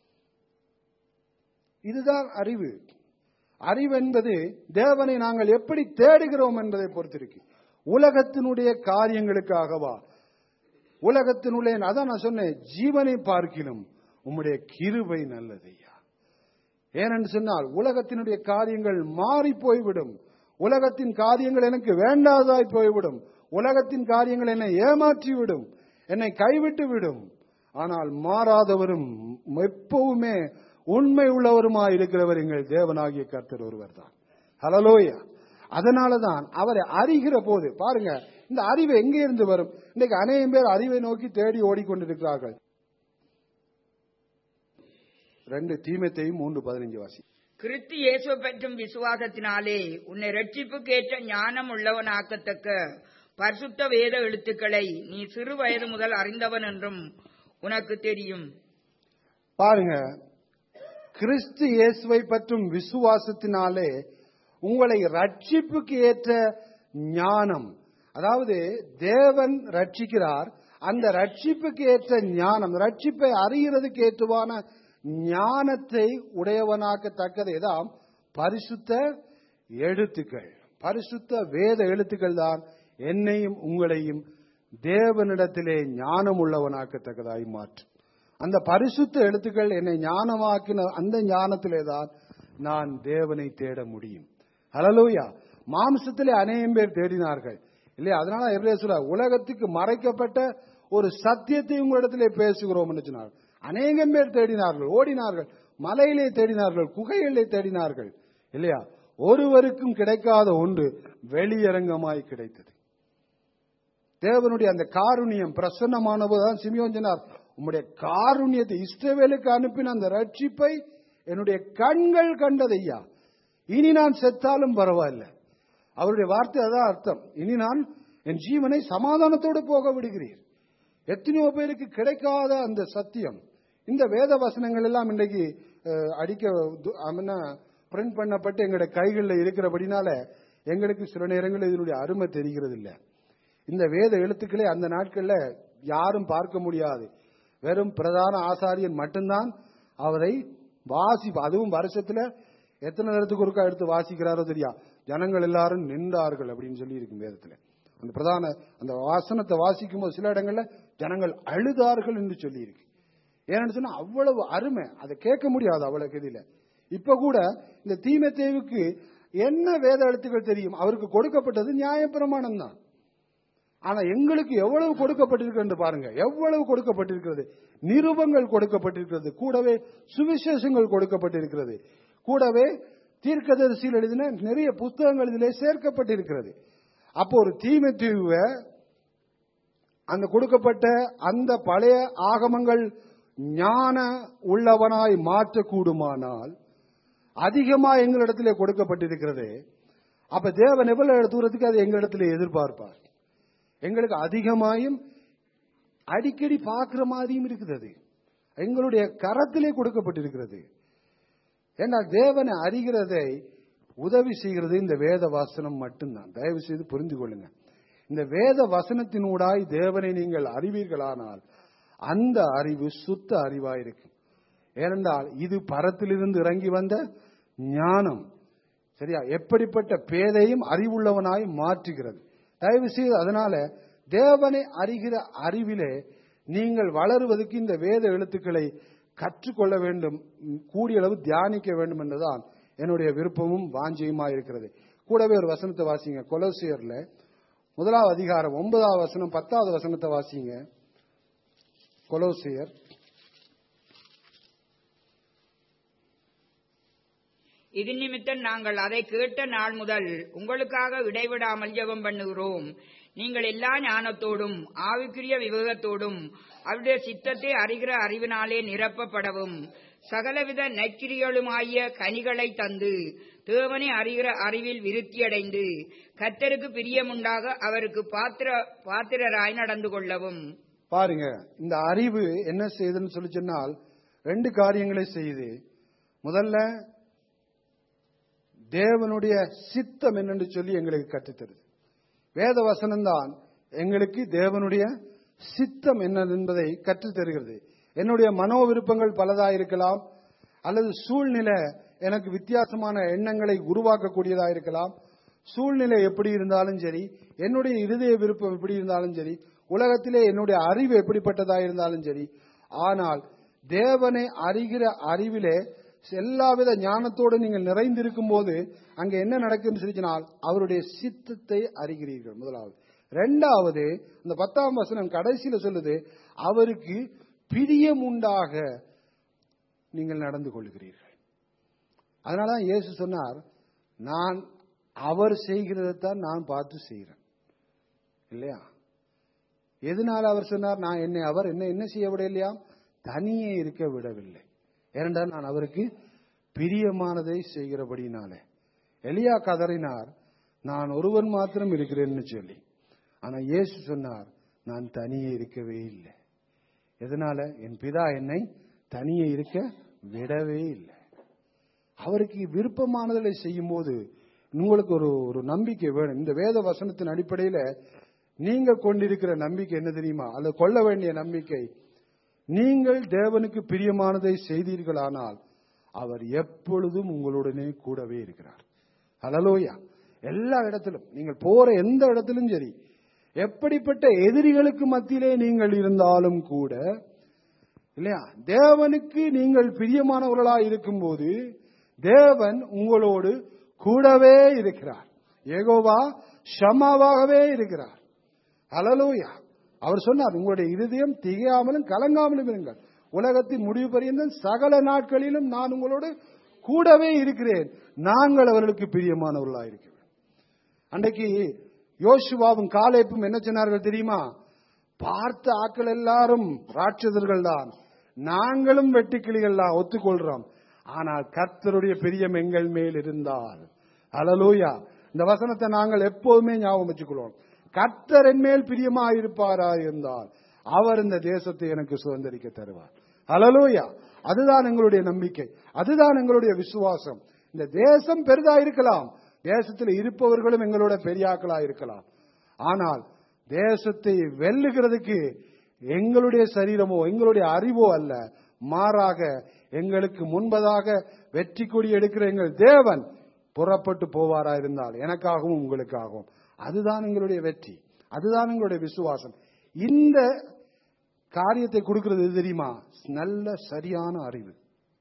இதுதான் அறிவு அறிவு என்பது தேவனை நாங்கள் எப்படி தேடுகிறோம் என்பதை பொறுத்திருக்கு உலகத்தினுடைய காரியங்களுக்காகவா உலகத்தினுள்ளே அதான் நான் சொன்னேன் ஜீவனை பார்க்கிலும் உம்முடைய கிருபை நல்லதையா ஏனென்று சொன்னால் உலகத்தினுடைய காரியங்கள் மாறி போய்விடும் உலகத்தின் காரியங்கள் எனக்கு வேண்டாதாய் போய்விடும் உலகத்தின் காரியங்கள் என்னை ஏமாற்றிவிடும் என்னை கைவிட்டு விடும் ஆனால் மாறாதவரும் எப்பவுமே உண்மை உள்ளவருமாய் இருக்கிறவர் எங்கள் தேவனாகிய கர்த்தர் ஒருவர் தான் ஹலலோயா அதனாலதான் அவரை அறிகிற போது பாருங்க இந்த அறிவு எங்கே இருந்து வரும் இன்னைக்கு அநேகம் பேர் அறிவை நோக்கி தேடி ஓடிக்கொண்டிருக்கிறார்கள் ரெண்டு தீமத்தையும் மூன்று பதினஞ்சு வாசி கிறிஸ்து இயேசு பற்றும் விசுவாசத்தினாலே உன்னை ரட்சிப்புக்கேற்ற ஞானம் உள்ளவனாக்கத்தக்க பரிசுத்த வேத எழுத்துக்களை நீ சிறு வயது முதல் அறிந்தவன் என்றும் உனக்கு தெரியும் பாருங்க கிறிஸ்து இயேசுவை பற்றும் விசுவாசத்தினாலே உங்களை ரட்சிப்புக்கு ஏற்ற ஞானம் அதாவது தேவன் ரட்சிக்கிறார் அந்த ரட்சிப்புக்கு ஏற்ற ஞானம் ரட்சிப்பை அறிகிறதுக்கு ஏற்றுவான ஞானத்தை உடையவனாக்கத்தக்கது எதாம் பரிசுத்த எழுத்துக்கள் பரிசுத்த வேத எழுத்துக்கள் தான் என்னையும் உங்களையும் தேவனிடத்திலே ஞானம் உள்ளவனாக்கத்தக்கதாய் மாற்றும் அந்த பரிசுத்த எழுத்துக்கள் என்னை ஞானமாக்கின அந்த ஞானத்திலே தான் நான் தேவனை தேட முடியும் ஹலலூயா மாம்சத்திலே அநேகம் பேர் தேடினார்கள் இல்லையா அதனால எப்படி சொல்ற உலகத்துக்கு மறைக்கப்பட்ட ஒரு சத்தியத்தை உங்களிடத்திலே பேசுகிறோம் என்று சொன்னார் அநேகம் பேர் தேடினார்கள் ஓடினார்கள் மலையிலே தேடினார்கள் குகைகளிலே தேடினார்கள் இல்லையா ஒருவருக்கும் கிடைக்காத ஒன்று வெளியரங்கமாய் கிடைத்தது தேவனுடைய அந்த காருண்யம் பிரசன்னமானபோதுதான் சிமியோன் சொன்னார் உம்முடைய காருண்யத்தை இஸ்ரவேலுக்கு அனுப்பின அந்த ரட்சிப்பை என்னுடைய கண்கள் கண்டதையா இனி நான் செத்தாலும் பரவாயில்ல அவருடைய வார்த்தை அதான் அர்த்தம் இனி நான் என் ஜீவனை சமாதானத்தோடு போக விடுகிறீர் எத்தனையோ பேருக்கு கிடைக்காத அந்த சத்தியம் இந்த வேத வசனங்கள் எல்லாம் இன்றைக்கு அஹ், அடிக்க பிரிண்ட் பண்ணப்பட்டு எங்களுடைய கைகளில் இருக்கிறபடினால எங்களுக்கு சில நேரங்களில் இதனுடைய அருமை தெரிகிறது இல்லை இந்த வேத எழுத்துக்களை அந்த நாட்கள்ல யாரும் பார்க்க முடியாது வெறும் பிரதான ஆசாரியன் மட்டும்தான் அவரை வாசி அதுவும் வருஷத்துல எத்தனை நேரத்துக்கு ஒருக்கா எடுத்து வாசிக்கிறாரோ தெரியா ஜனங்கள் எல்லாரும் நின்றார்கள் அப்படின்னு சொல்லி இருக்கும் வேதத்துல அந்த பிரதான அந்த வாசனத்தை வாசிக்கும் போது சில இடங்கள்ல ஜனங்கள் அழுதார்கள் என்று சொல்லி இருக்கு ஏன்னு சொன்னா அவ்வளவு அருமை அதை கேட்க முடியாது அவ்வளவு கதியில இப்ப கூட இந்த தீமத்தேவுக்கு என்ன வேத எழுத்துக்கள் தெரியும் அவருக்கு கொடுக்கப்பட்டது நியாயப்பிரமாணம் தான் ஆனா எங்களுக்கு எவ்வளவு கொடுக்கப்பட்டிருக்கு என்று பாருங்க எவ்வளவு கொடுக்கப்பட்டிருக்கிறது நிருபங்கள் கொடுக்கப்பட்டிருக்கிறது கூடவே சுவிசேஷங்கள் கொடுக்கப்பட்டிருக்கிறது கூடவே தீர்க்கதரிசியில் எழுதின நிறைய புத்தகங்கள் இதிலே சேர்க்கப்பட்டிருக்கிறது அப்போ ஒரு தீமைத்தீவை அந்த கொடுக்கப்பட்ட அந்த பழைய ஆகமங்கள் ஞான உள்ளவனாய் மாற்றக்கூடுமானால் அதிகமா எங்களிடத்திலே கொடுக்கப்பட்டிருக்கிறது அப்ப தேவன் எவ்வளவு தூரத்துக்கு அது எங்களிடத்திலே எதிர்பார்ப்பார் எங்களுக்கு அதிகமாயும் அடிக்கடி பார்க்கிற மாதிரியும் இருக்குது அது எங்களுடைய கரத்திலே கொடுக்கப்பட்டிருக்கிறது ஏன்னா தேவனை அறிகிறதை உதவி செய்கிறது இந்த வேத வசனம் மட்டும்தான் தயவு செய்து புரிந்து கொள்ளுங்க இந்த வேத வசனத்தினூடாய் தேவனை நீங்கள் அறிவீர்களானால் அந்த அறிவு சுத்த அறிவாயிருக்கும் ஏனென்றால் இது பரத்திலிருந்து இறங்கி வந்த ஞானம் சரியா எப்படிப்பட்ட பேதையும் அறிவுள்ளவனாய் மாற்றுகிறது தயவு செய்து அதனால தேவனை அறிகிற அறிவிலே நீங்கள் வளருவதற்கு இந்த வேத எழுத்துக்களை கற்றுக்கொள்ள வேண்டும் ம், கூடிய அளவு தியானிக்க வேண்டும் என்றுதான் என்னுடைய விருப்பமும் வாஞ்சியுமா இருக்கிறது கூடவே ஒரு வசனத்தை வாசிங்க கொலோசியர்ல முதலாவது அதிகாரம் ஒன்பதாவது வசனம் பத்தாவது வசனத்தை வாசிங்க கொலோசியர் இது நிமித்தம் நாங்கள் அதை கேட்ட நாள் முதல் உங்களுக்காக இடைவிடாமல் ஜெபம் பண்ணுகிறோம் நீங்கள் எல்லா ஞானத்தோடும் ஆவிக்குரிய விவேகத்தோடும் அவருடைய சித்தத்தை அறிகிற அறிவினாலே நிரப்பப்படவும் சகலவித நெக்கிரிகளுமாகிய கனிகளை தந்து தேவனை அறிகிற அறிவில் விருத்தியடைந்து கத்தருக்கு பிரியமுண்டாக அவருக்கு பாத்திர பாத்திரராய் நடந்து கொள்ளவும் பாருங்க இந்த அறிவு என்ன செய்யுதுன்னு சொல்லி சொன்னால் ரெண்டு காரியங்களை செய்யுது முதல்ல தேவனுடைய சித்தம் என்னன்னு சொல்லி எங்களுக்கு கற்றுத்தருது வேத வசனம்தான் எங்களுக்கு தேவனுடைய சித்தம் என்ன என்பதை கற்றுத் தருகிறது என்னுடைய மனோ விருப்பங்கள் பலதா இருக்கலாம் அல்லது சூழ்நிலை எனக்கு வித்தியாசமான எண்ணங்களை உருவாக்கக்கூடியதா இருக்கலாம் சூழ்நிலை எப்படி இருந்தாலும் சரி என்னுடைய இருதய விருப்பம் எப்படி இருந்தாலும் சரி உலகத்திலே என்னுடைய அறிவு எப்படிப்பட்டதா இருந்தாலும் சரி ஆனால் தேவனை அறிகிற அறிவிலே எல்லாவித ஞானத்தோடு நீங்கள் நிறைந்திருக்கும் போது அங்க என்ன நடக்குன்னு சொல்லிச்சினால் அவருடைய சித்தத்தை அறிகிறீர்கள் முதலாவது ரெண்டாவது இந்த பத்தாம் வசனம் கடைசியில சொல்லுது அவருக்கு பிரியம் உண்டாக நீங்கள் நடந்து கொள்கிறீர்கள் அதனாலதான் இயேசு சொன்னார் நான் அவர் செய்கிறதைத்தான் நான் பார்த்து செய்கிறேன் இல்லையா எதனால அவர் சொன்னார் நான் என்னை அவர் என்ன என்ன செய்ய விடலையா தனியே இருக்க விடவில்லை ஏனென்றால் நான் அவருக்கு பிரியமானதை செய்கிறபடினாலே எலியா கதறினார் நான் ஒருவன் மாத்திரம் இருக்கிறேன்னு சொல்லி ஆனா இயேசு சொன்னார் நான் தனியே இருக்கவே இல்லை எதனால என் பிதா என்னை தனியே இருக்க விடவே இல்லை அவருக்கு விருப்பமானதை செய்யும் போது உங்களுக்கு ஒரு ஒரு நம்பிக்கை வேணும் இந்த வேத வசனத்தின் அடிப்படையில நீங்க கொண்டிருக்கிற நம்பிக்கை என்ன தெரியுமா அல்லது கொள்ள வேண்டிய நம்பிக்கை நீங்கள் தேவனுக்கு பிரியமானதை செய்தீர்களானால் அவர் எப்பொழுதும் உங்களுடனே கூடவே இருக்கிறார் ஹலலோயா எல்லா இடத்திலும் நீங்கள் போற எந்த இடத்திலும் சரி எப்படிப்பட்ட எதிரிகளுக்கு மத்தியிலே நீங்கள் இருந்தாலும் கூட இல்லையா தேவனுக்கு நீங்கள் பிரியமானவர்களா இருக்கும்போது தேவன் உங்களோடு கூடவே இருக்கிறார் ஏகோவா ஷமாவாகவே இருக்கிறார் ஹலலூயா அவர் சொன்னார் உங்களுடைய இருதயம் திகையாமலும் கலங்காமலும் இருங்கள் உலகத்தின் முடிவு பரியந்தம் சகல நாட்களிலும் நான் உங்களோடு கூடவே இருக்கிறேன் நாங்கள் அவர்களுக்கு பிரியமானவர்களா இருக்கிறோம் அன்றைக்கு யோசுவாவும் காலேப்பும் என்ன சொன்னார்கள் தெரியுமா பார்த்த ஆக்கள் எல்லாரும் ராட்சதர்கள் தான் நாங்களும் வெட்டுக்கிளிகள் தான் ஒத்துக்கொள்றோம் ஆனால் கர்த்தருடைய பிரியம் எங்கள் மேல் இருந்தால் அலலூயா இந்த வசனத்தை நாங்கள் எப்போதுமே ஞாபகம் வச்சுக்கொள்வோம் கர்த்தர் என் மேல் பிரியமா இருப்பாரா இருந்தால் அவர் இந்த தேசத்தை எனக்கு சுதந்திரிக்க தருவார் அலலூயா அதுதான் எங்களுடைய நம்பிக்கை அதுதான் எங்களுடைய விசுவாசம் இந்த தேசம் பெரிதா இருக்கலாம் தேசத்தில் இருப்பவர்களும் எங்களோட பெரியாக்களா இருக்கலாம் ஆனால் தேசத்தை வெல்லுகிறதுக்கு எங்களுடைய சரீரமோ எங்களுடைய அறிவோ அல்ல மாறாக எங்களுக்கு முன்பதாக வெற்றி கொடி எடுக்கிற எங்கள் தேவன் புறப்பட்டு போவாரா இருந்தால் எனக்காகவும் உங்களுக்காகவும் அதுதான் எங்களுடைய வெற்றி அதுதான் எங்களுடைய விசுவாசம் இந்த காரியத்தை கொடுக்கிறது எது தெரியுமா நல்ல சரியான அறிவு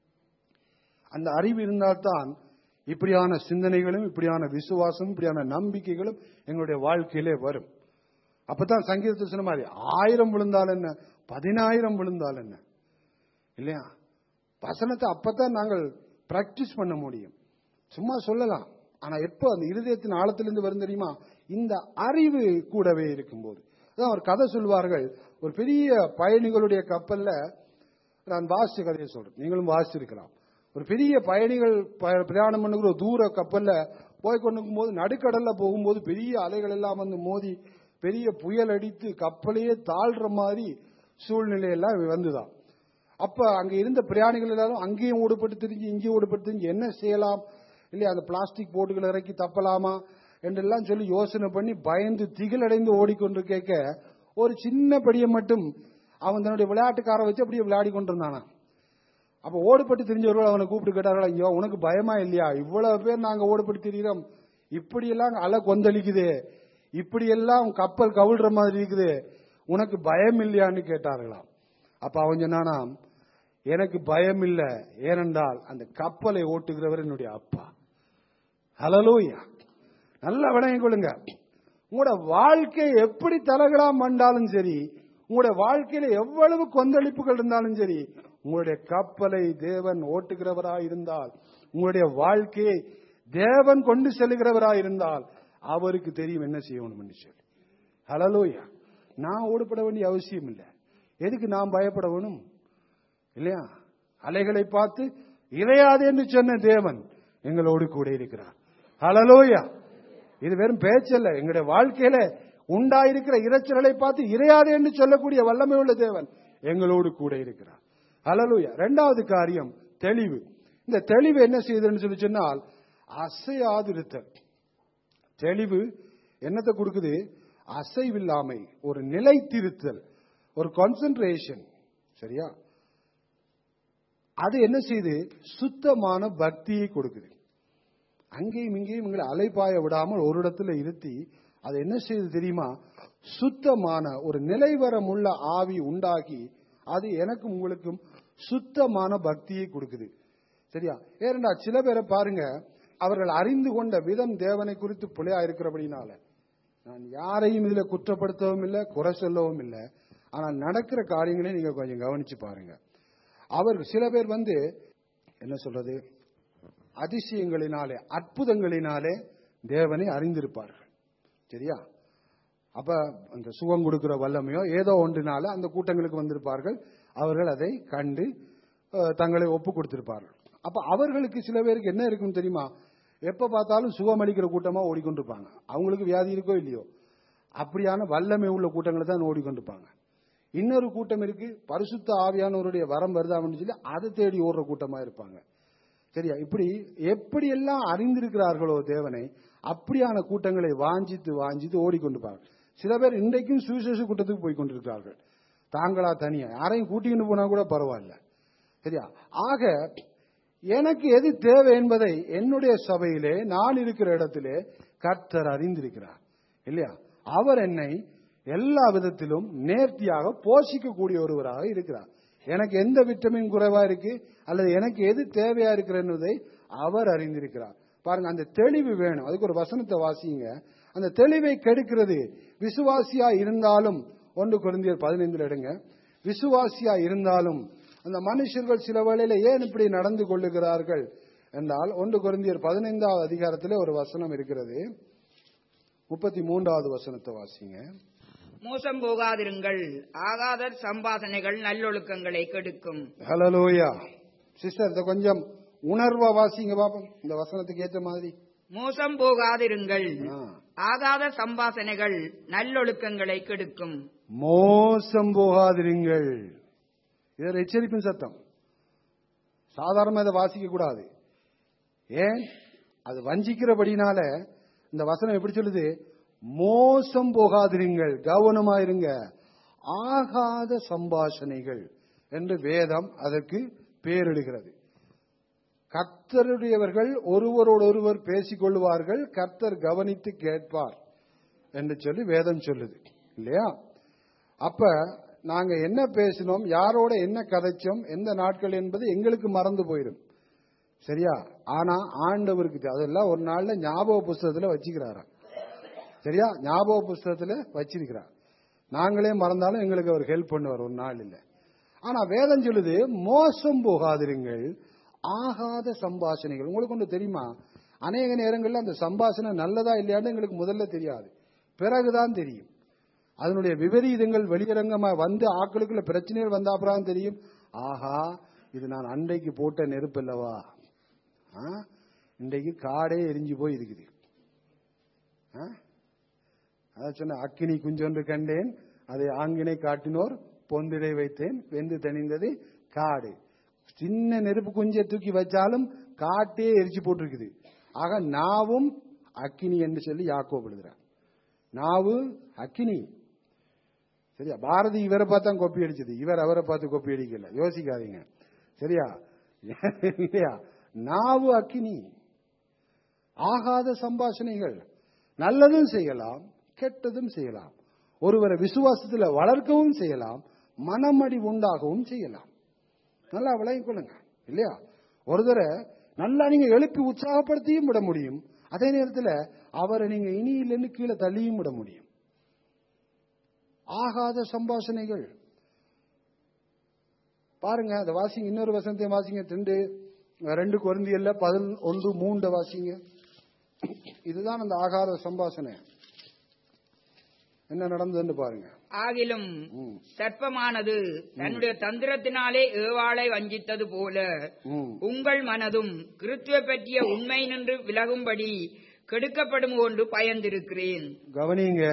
அந்த அறிவு இருந்தால்தான் இப்படியான சிந்தனைகளும் இப்படியான விசுவாசம் இப்படியான நம்பிக்கைகளும் எங்களுடைய வாழ்க்கையிலே வரும் அப்பதான் சங்கீதத்தை சொன்ன மாதிரி ஆயிரம் விழுந்தால் என்ன பதினாயிரம் விழுந்தால் என்ன இல்லையா வசனத்தை அப்பதான் நாங்கள் பிராக்டிஸ் பண்ண முடியும் சும்மா சொல்லலாம் ஆனா எப்போ அந்த இருதயத்தின் ஆழத்திலிருந்து வரும் தெரியுமா இந்த அறிவு கூடவே இருக்கும்போது அதான் ஒரு கதை சொல்வார்கள் ஒரு பெரிய பயணிகளுடைய கப்பல்ல நான் வாசிச்ச கதையை சொல்றேன் நீங்களும் வாசிச்சிருக்கலாம் ஒரு பெரிய பயணிகள் ப- பிரயாணம் பண்ணுகிற ஒரு தூர கப்பல்ல போய் கொண்டிருக்கும் போது நடுக்கடல்ல போகும்போது பெரிய அலைகள் எல்லாம் வந்து மோதி பெரிய புயல் அடித்து கப்பலையே தாழ்ற மாதிரி சூழ்நிலை எல்லாம் வந்துதான் அப்ப அங்க இருந்த பிரயாணிகள் எல்லாரும் அங்கேயும் ஓடுபட்டு தெரிஞ்சு இங்கேயும் ஓடுபட்டு தெரிஞ்சு என்ன செய்யலாம் இல்லையா அந்த பிளாஸ்டிக் போட்டுகளை இறக்கி தப்பலாமா என்றெல்லாம் சொல்லி யோசனை பண்ணி பயந்து திகிலடைந்து ஓடிக்கொண்டு கேட்க ஒரு சின்ன படியை மட்டும் அவன் தன்னுடைய விளையாட்டுக்கார வச்சு அப்படியே விளையாடி கொண்டிருந்தானா அப்ப ஓடுபட்டு தெரிஞ்சவர்கள் அவனை கூப்பிட்டு கேட்டார்கள் ஐயோ உனக்கு பயமா இல்லையா இவ்வளவு பேர் நாங்க ஓடுபட்டு தெரிகிறோம் இப்படியெல்லாம் அலை கொந்தளிக்குது இப்படியெல்லாம் கப்பல் கவிழ்ற மாதிரி இருக்குது உனக்கு பயம் இல்லையான்னு கேட்டார்களாம் அப்ப அவன் சொன்னானாம் எனக்கு பயம் இல்லை ஏனென்றால் அந்த கப்பலை ஓட்டுகிறவர் என்னுடைய அப்பா ஹலலூயா நல்லா விளங்கிக் கொள்ளுங்க உங்களோட வாழ்க்கை எப்படி தலகலாம் பண்ணாலும் சரி உங்களுடைய வாழ்க்கையில எவ்வளவு கொந்தளிப்புகள் இருந்தாலும் சரி உங்களுடைய கப்பலை தேவன் ஓட்டுகிறவராய் இருந்தால் உங்களுடைய வாழ்க்கையை தேவன் கொண்டு செல்கிறவராய் இருந்தால் அவருக்கு தெரியும் என்ன செய்யணும்னு சொல்லி ஹலலோயா நான் ஓடுபட வேண்டிய அவசியம் இல்லை எதுக்கு நான் பயப்பட வேணும் இல்லையா அலைகளை பார்த்து இறையாது என்று சொன்ன தேவன் எங்களோடு கூட இருக்கிறார் ஹலலோயா இது வெறும் பேச்சல்ல எங்களுடைய வாழ்க்கையில உண்டாயிருக்கிற இரைச்சல்களை பார்த்து இறையாது என்று சொல்லக்கூடிய வல்லமை உள்ள தேவன் எங்களோடு கூட இருக்கிறார் ஹலலூயா இரண்டாவது காரியம் தெளிவு இந்த தெளிவு என்ன செய்யுதுன்னு சொல்லி சொன்னால் அசையாதிருத்தல் தெளிவு என்னத்தை கொடுக்குது அசைவில்லாமை ஒரு நிலைத்திருத்தல் ஒரு கான்சென்ட்ரேஷன் சரியா அது என்ன செய்யுது சுத்தமான பக்தியை கொடுக்குது அங்கேயும் இங்கேயும் எங்களை அலைப்பாய விடாமல் ஒரு இடத்துல இருத்தி அது என்ன செய்யுது தெரியுமா சுத்தமான ஒரு நிலைவரம் உள்ள ஆவி உண்டாகி அது எனக்கும் உங்களுக்கும் சுத்தமான பக்தியை கொடுக்குது சரியா ஏனென்றா சில பேரை பாருங்க அவர்கள் அறிந்து கொண்ட விதம் தேவனை குறித்து பிழையா இருக்கிறபடினால நான் யாரையும் இதுல குற்றப்படுத்தவும் இல்லை குறை சொல்லவும் இல்லை ஆனால் நடக்கிற காரியங்களை நீங்க கொஞ்சம் கவனிச்சு பாருங்க அவர் சில பேர் வந்து என்ன சொல்றது அதிசயங்களினாலே அற்புதங்களினாலே தேவனை அறிந்திருப்பார்கள் சரியா அப்ப அந்த சுகம் கொடுக்கிற வல்லமையோ ஏதோ ஒன்றினால அந்த கூட்டங்களுக்கு வந்திருப்பார்கள் அவர்கள் அதை கண்டு அஹ், தங்களை ஒப்பு கொடுத்திருப்பார்கள் அப்ப அவர்களுக்கு சில பேருக்கு என்ன இருக்குன்னு தெரியுமா எப்ப பார்த்தாலும் சுகம் அளிக்கிற கூட்டமா ஓடிக்கொண்டிருப்பாங்க அவங்களுக்கு வியாதி இருக்கோ இல்லையோ அப்படியான வல்லமை உள்ள கூட்டங்களை தான் ஓடிக்கொண்டிருப்பாங்க இன்னொரு கூட்டம் இருக்கு பரிசுத்த ஆவியானவருடைய வரம் வருதா அப்படின்னு சொல்லி அதை தேடி ஓடுற கூட்டமா இருப்பாங்க சரியா இப்படி எப்படியெல்லாம் அறிந்திருக்கிறார்களோ தேவனை அப்படியான கூட்டங்களை வாஞ்சித்து வாஞ்சித்து ஓடிக்கொண்டிருப்பார்கள் சில பேர் இன்றைக்கும் சுவிசேஷ கூட்டத்துக்கு போய் கொண்டிருக்கிறார்கள் தாங்களா தனியா யாரையும் கூட்டிக்கிட்டு போனா கூட பரவாயில்ல சரியா ஆக எனக்கு எது தேவை என்பதை என்னுடைய சபையிலே நான் இருக்கிற இடத்திலே கர்த்தர் அறிந்திருக்கிறார் இல்லையா அவர் என்னை எல்லா விதத்திலும் நேர்த்தியாக போஷிக்கக்கூடிய ஒருவராக இருக்கிறார் எனக்கு எந்த விட்டமின் குறைவா இருக்கு அல்லது எனக்கு எது தேவையா இருக்கிற என்பதை அவர் அறிந்திருக்கிறார் பாருங்க அந்த தெளிவு வேணும் அதுக்கு ஒரு வசனத்தை வாசிங்க அந்த தெளிவை கெடுக்கிறது விசுவாசியா இருந்தாலும் ஒன்று குருந்தியர் பதினைந்துல எடுங்க விசுவாசியா இருந்தாலும் அந்த மனுஷர்கள் சில வேளையில ஏன் இப்படி நடந்து கொள்ளுகிறார்கள் என்றால் ஒன்று குருந்தியர் பதினைந்தாவது அதிகாரத்திலே ஒரு வசனம் இருக்கிறது முப்பத்தி மூன்றாவது வசனத்தை வாசிங்க மோசம் போகாதிருங்கள் ஆகாத சம்பாசனைகள் நல்லொழுக்கங்களை கெடுக்கும் ஹலலோயா சிஸ்டர் இதை கொஞ்சம் உணர்வா வாசிங்க பாப்போம் இந்த வசனத்துக்கு ஏற்ற மாதிரி மோசம் போகாதிருங்கள் ஆ. ஆகாத சம்பாசனைகள் நல்லொழுக்கங்களை கெடுக்கும் மோசம் போகாதிருங்கள் இது ஒரு எச்சரிப்பின் சத்தம் சாதாரணமா இதை வாசிக்க கூடாது ஏன் அது வஞ்சிக்கிறபடினால இந்த வசனம் எப்படி சொல்லுது மோசம் போகாதிருங்கள் கவனமா இருங்க ஆகாத சம்பாஷணைகள் என்று வேதம் அதற்கு பேரிடுகிறது கர்த்தருடையவர்கள் ஒருவரோடொருவர் பேசிக் கொள்வார்கள் கர்த்தர் கவனித்து கேட்பார் என்று சொல்லி வேதம் சொல்லுது இல்லையா அப்ப நாங்க என்ன பேசினோம் யாரோட என்ன கதைச்சோம் எந்த நாட்கள் என்பது எங்களுக்கு மறந்து போயிடும் சரியா ஆனா ஆண்டவருக்கு தெ- அதெல்லாம் ஒரு நாள்ல ஞாபக புஸ்தகத்துல வச்சுக்கிறாராம் சரியா ஞாபக புஸ்தகத்துல வச்சிருக்கிறார் நாங்களே மறந்தாலும் எங்களுக்கு அவர் ஹெல்ப் பண்ணுவார் ஒரு நாள் இல்ல ஆனா வேதம் சொல்லுது மோசம் போகாதிருங்கள் ஆகாத சம்பாஷணைகள் உங்களுக்கு ஒன்று தெரியுமா அநேக நேரங்கள்ல அந்த சம்பாஷணை நல்லதா இல்லையான்னு எங்களுக்கு முதல்ல தெரியாது பிறகுதான் தெரியும் அதனுடைய விபரீதங்கள் வெளியரங்கமா வந்து ஆக்களுக்குள்ள பிரச்சனைகள் வந்த அப்புறம் தெரியும் ஆஹா இது நான் அன்றைக்கு போட்ட நெருப்பு அல்லவா ஆ? இன்றைக்கு காடே எரிஞ்சு போய் இருக்குது ஆ? அதான் சொன்ன அக்கினி குஞ்சொன்று கண்டேன் அதை ஆங்கினை காட்டினோர் பொந்திடை வைத்தேன் வெந்து தணிந்தது காடு சின்ன நெருப்பு குஞ்சை தூக்கி வச்சாலும் காட்டே எரிச்சு போட்டிருக்குது ஆக நாவும் அக்கினி என்று சொல்லி யாக்கோப் எழுதுறார் நாவு அக்கினி சரியா பாரதி இவரை பார்த்து தான் கொப்பி அடிச்சது இவர் அவரை பார்த்து கொப்பி அடிக்கல யோசிக்காதீங்க சரியா இல்லையா நாவு அக்கினி ஆகாத சம்பாஷணைகள் நல்லதும் செய்யலாம் கெட்டதும் செய்யலாம் ஒருவரை விசுவாசத்துல வளர்க்கவும் செய்யலாம் மனமடி உண்டாகவும் செய்யலாம் நல்லா விளங்கிக் கொள்ளுங்க இல்லையா ஒரு தடவை நல்லா நீங்க எழுப்பி உற்சாகப்படுத்தியும் விட முடியும் அதே நேரத்தில் அவரை நீங்க இனி இல்லைன்னு கீழே தள்ளியும் விட முடியும் ஆகாத சம்பாஷணைகள் பாருங்க அந்த வாசிங்க இன்னொரு வசனத்தை வாசிங்க ரெண்டு ரெண்டு குழந்தையல்ல பதில் ஒன்று மூண்ட வாசிங்க இதுதான் அந்த ஆகாத சம்பாஷணை என்ன நடந்ததுன்னு பாருங்க ஆகிலும் ம். சர்ப்பமானது தன்னுடைய தந்திரத்தினாலே ஏவாளை வஞ்சித்தது போல ம். உங்கள் மனதும் கிறிஸ்துவ பற்றிய உண்மை நின்று விலகும்படி கெடுக்கப்படும் கொண்டு பயந்திருக்கிறேன் கவனிங்க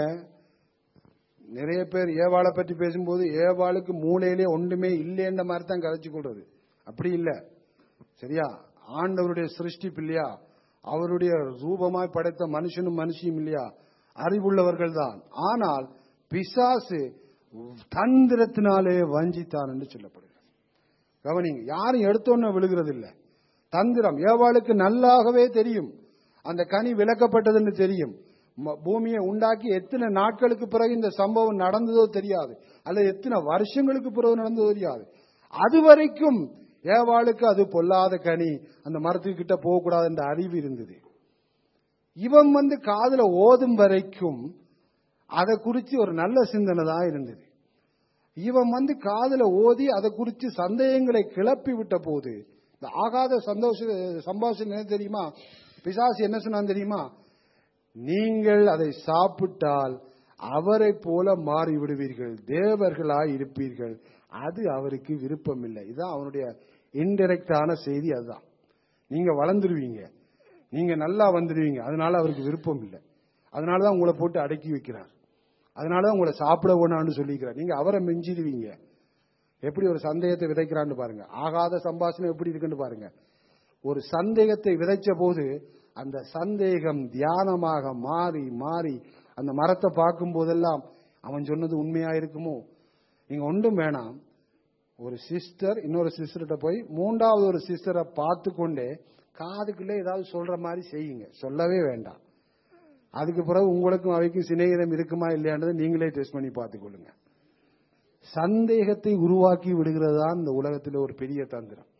நிறைய பேர் ஏவாளை பற்றி பேசும்போது ஏவாளுக்கு மூளையிலே ஒன்றுமே இல்லைன்ற மாதிரி தான் கதைச்சு கொள்றது அப்படி இல்ல சரியா ஆண்டவருடைய சிருஷ்டிப்பு இல்லையா அவருடைய ரூபமாய் படைத்த மனுஷனும் மனுஷியும் இல்லையா அறிவுள்ளவர்கள் தான் ஆனால் பிசாசு தந்திரத்தினாலே வஞ்சித்தான் என்று சொல்லப்படுகிறது கவனிங்க யாரும் எடுத்தோன்னு விழுகிறது இல்ல தந்திரம் ஏவாளுக்கு நல்லாகவே தெரியும் அந்த கனி விளக்கப்பட்டதுன்னு தெரியும் ம- பூமியை உண்டாக்கி எத்தனை நாட்களுக்கு பிறகு இந்த சம்பவம் நடந்ததோ தெரியாது அல்லது எத்தனை வருஷங்களுக்கு பிறகு நடந்ததோ தெரியாது அது வரைக்கும் ஏவாளுக்கு அது பொல்லாத கனி அந்த மரத்துக்கு கிட்ட போகக்கூடாது என்ற அறிவு இருந்தது இவன் வந்து காதுல ஓதும் வரைக்கும் அதை குறித்து ஒரு நல்ல சிந்தனை தான் இருந்தது இவன் வந்து காதுல ஓதி அதை குறித்து சந்தேகங்களை கிளப்பி விட்ட போது இந்த ஆகாத சந்தோஷ சம்பாஷணை என்ன தெரியுமா பிசாசு என்ன சொன்னான் தெரியுமா நீங்கள் அதை சாப்பிட்டால் அவரை போல மாறி விடுவீர்கள் தேவர்களாய் இருப்பீர்கள் அது அவருக்கு விருப்பம் இல்லை இதுதான் அவனுடைய இன்டெரக்டான செய்தி அதுதான் நீங்க வளர்ந்துருவீங்க நீங்க நல்லா வந்துருவீங்க அதனால அவருக்கு விருப்பம் இல்லை அதனால தான் உங்களை போட்டு அடக்கி வைக்கிறார் அதனால தான் உங்களை சாப்பிட வேணாம்னு சொல்லிக்கிறார் நீங்க அவரை மிஞ்சிடுவீங்க எப்படி ஒரு சந்தேகத்தை விதைக்கிறான்னு பாருங்க ஆகாத சம்பாஷணம் எப்படி இருக்குன்னு பாருங்க ஒரு சந்தேகத்தை விதைச்ச போது அந்த சந்தேகம் தியானமாக மாறி மாறி அந்த மரத்தை பார்க்கும் போதெல்லாம் அவன் சொன்னது உண்மையா இருக்குமோ நீங்க ஒன்றும் வேணாம் ஒரு சிஸ்டர் இன்னொரு சிஸ்டர்கிட்ட போய் மூன்றாவது ஒரு சிஸ்டரை பார்த்து கொண்டே காதுக்குள்ளே ஏதாவது சொல்ற மாதிரி செய்யுங்க சொல்லவே வேண்டாம் அதுக்கு பிறகு உங்களுக்கும் அவைக்கும் சிநேகிதம் இருக்குமா இல்லையான்றதை நீங்களே டெஸ்ட் பண்ணி பார்த்துக்கொள்ளுங்க சந்தேகத்தை உருவாக்கி விடுகிறது தான் இந்த உலகத்தில் ஒரு பெரிய தந்திரம்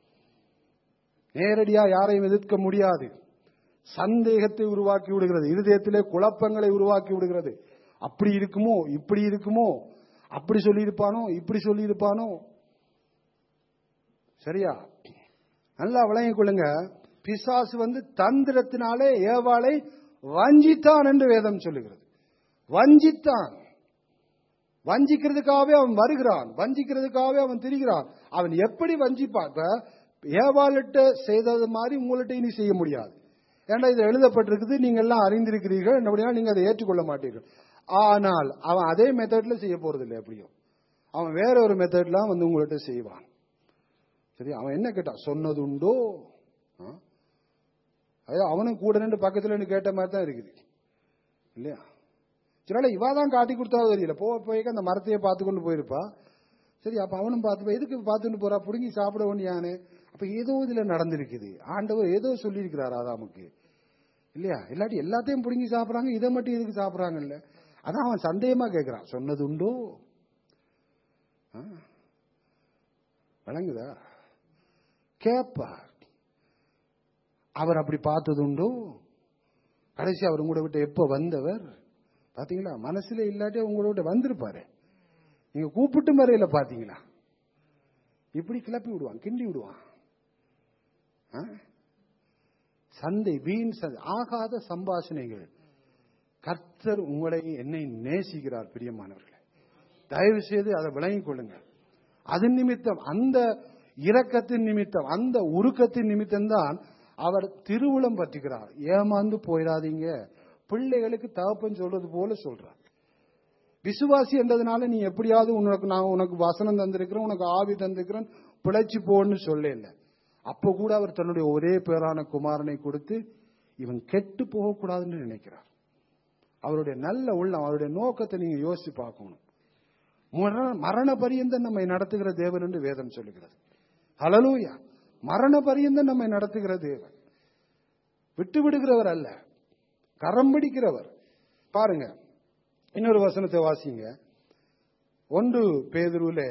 நேரடியா யாரையும் எதிர்க்க முடியாது சந்தேகத்தை உருவாக்கி விடுகிறது இருதயத்திலே குழப்பங்களை உருவாக்கி விடுகிறது அப்படி இருக்குமோ இப்படி இருக்குமோ அப்படி சொல்லியிருப்பானோ இப்படி சொல்லியிருப்பானோ சரியா நல்லா விளங்கிக் கொள்ளுங்க பிசாசு வந்து தந்திரத்தினாலே ஏவாளை வஞ்சித்தான் என்று வேதம் சொல்லுகிறது வஞ்சித்தான் வஞ்சிக்கிறதுக்காகவே அவன் வருகிறான் வஞ்சிக்கிறதுக்காகவே அவன் திரிகிறான் அவன் எப்படி வஞ்சிப்பான் இப்ப ஏவாளிட்ட செய்தது மாதிரி உங்கள்ட்ட இனி செய்ய முடியாது ஏன்னா இது எழுதப்பட்டிருக்குது நீங்க எல்லாம் அறிந்திருக்கிறீர்கள் அப்படின்னா நீங்க அதை ஏற்றுக்கொள்ள மாட்டீர்கள் ஆனால் அவன் அதே மெத்தட்ல செய்ய போறது இல்லை எப்படியும் அவன் வேற ஒரு மெத்தட்லாம் வந்து உங்கள்ட்ட செய்வான் சரி அவன் என்ன கேட்டான் சொன்னது உண்டோ ஆ? அது அவனும் கூட நின்று பக்கத்துல நின்று கேட்ட மாதிரி தான் இருக்குது இல்லையா சில இவா தான் காட்டி கொடுத்தா தெரியல போ போய்க்க அந்த மரத்தையே பார்த்து கொண்டு போயிருப்பா சரி அப்ப அவனும் பார்த்து எதுக்கு பார்த்துட்டு போறா புடுங்கி சாப்பிட வேண்டியானு அப்ப ஏதோ இதுல நடந்திருக்குது ஆண்டவர் ஏதோ சொல்லியிருக்கிறார் ஆதாமுக்கு இல்லையா இல்லாட்டி எல்லாத்தையும் புடுங்கி சாப்பிடுறாங்க இதை மட்டும் எதுக்கு சாப்பிடுறாங்கல்ல அதான் அவன் சந்தேகமா கேட்கிறான் சொன்னது உண்டோ ஆ? விளங்குதா கேட்பார் அவர் அப்படி பார்த்தது உண்டோ கடைசி அவர் உங்களோட விட்டு எப்ப வந்தவர் பாத்தீங்களா மனசுல இல்லாட்டி உங்களோட விட்டு வந்திருப்பாரு நீங்க கூப்பிட்டு மறையில பாத்தீங்களா இப்படி கிளப்பி விடுவான் கிண்டி விடுவான் ஆ? சந்தை வீண் சந்தை ஆகாத சம்பாஷணைகள் கர்த்தர் உங்களை என்னை நேசிக்கிறார் பிரியமானவர்களே தயவு செய்து அதை விளங்கிக் கொள்ளுங்க அதன் நிமித்தம் அந்த இரக்கத்தின் நிமித்தம் அந்த உருக்கத்தின் நிமித்தம் தான் அவர் திருவுளம் பற்றுகிறார் ஏமாந்து போயிடாதீங்க பிள்ளைகளுக்கு தகப்பன் சொல்றது போல சொல்றார் விசுவாசி என்றதுனால நீ எப்படியாவது உனக்கு நான் உனக்கு வசனம் தந்திருக்கிறேன் உனக்கு ஆவி தந்திருக்கிறேன் பிழைச்சு போன்னு சொல்ல இல்லை அப்ப கூட அவர் தன்னுடைய ஒரே பேரான குமாரனை கொடுத்து இவன் கெட்டு போகக்கூடாதுன்னு நினைக்கிறார் அவருடைய நல்ல உள்ளம் அவருடைய நோக்கத்தை நீங்க யோசிச்சு பார்க்கணும் மரண- மரண பரியந்தம் நம்மை நடத்துகிற தேவன் என்று வேதம் சொல்லுகிறது ஹalleluya மரண பரியந்தம் நம்மை நடத்துகிற தேவன் விட்டு விடுகிறவர் அல்ல கரம் பிடிக்கிறவர் பாருங்க இன்னொரு வசனத்தை வாசிங்க ஒன்று பேதுருவிலே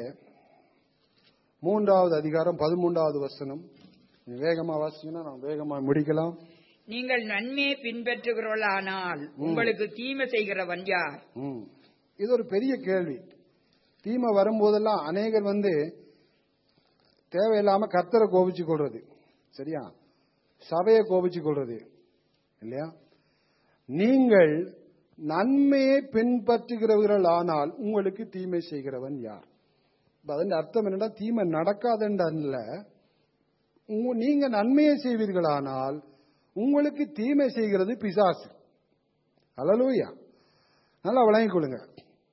மூன்றாவது அதிகாரம் பதிமூன்றாவது வசனம் நீங்க வேகமா வாசிங்கன்னா நான் வேகமா முடிக்கலாம் நீங்கள் நன்மையை பின்பற்றுகிறவர்களானால் உங்களுக்கு தீமை செய்கிறவன் யார் ம். இது ஒரு பெரிய கேள்வி தீமை வரும்போதெல்லாம் அநேகர் வந்து தேவையில்லாம கர்த்தரை கோபிச்சு கொள்றது சரியா சபையை கோபிச்சு கொள்றது இல்லையா நீங்கள் நன்மையை பின்பற்றுகிறவர்கள் ஆனால் உங்களுக்கு தீமை செய்கிறவன் யார் இப்ப அதன் அர்த்தம் என்னன்னா தீமை நடக்காதுன்றல்ல உங்க- நீங்க நன்மையை செய்வீர்களானால் உங்களுக்கு தீமை செய்கிறது பிசாசு அலலூயா நல்லா விளங்கிக் கொள்ளுங்க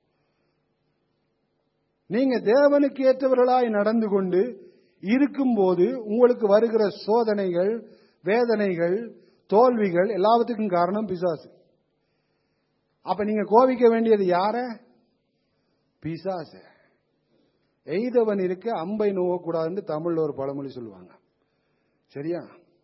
நீங்க தேவனுக்கு ஏற்றவர்களாய் நடந்து கொண்டு இருக்கும்போது உங்களுக்கு வருகிற சோதனைகள் வேதனைகள் தோல்விகள் எல்லாத்துக்கும் காரணம் பிசாசு அப்ப நீங்க கோபிக்க வேண்டியது யார பிசாச எய்தவன் இருக்க அம்பை நோவக்கூடாதுன்னு தமிழ்ல ஒரு பழமொழி சொல்லுவாங்க சரியா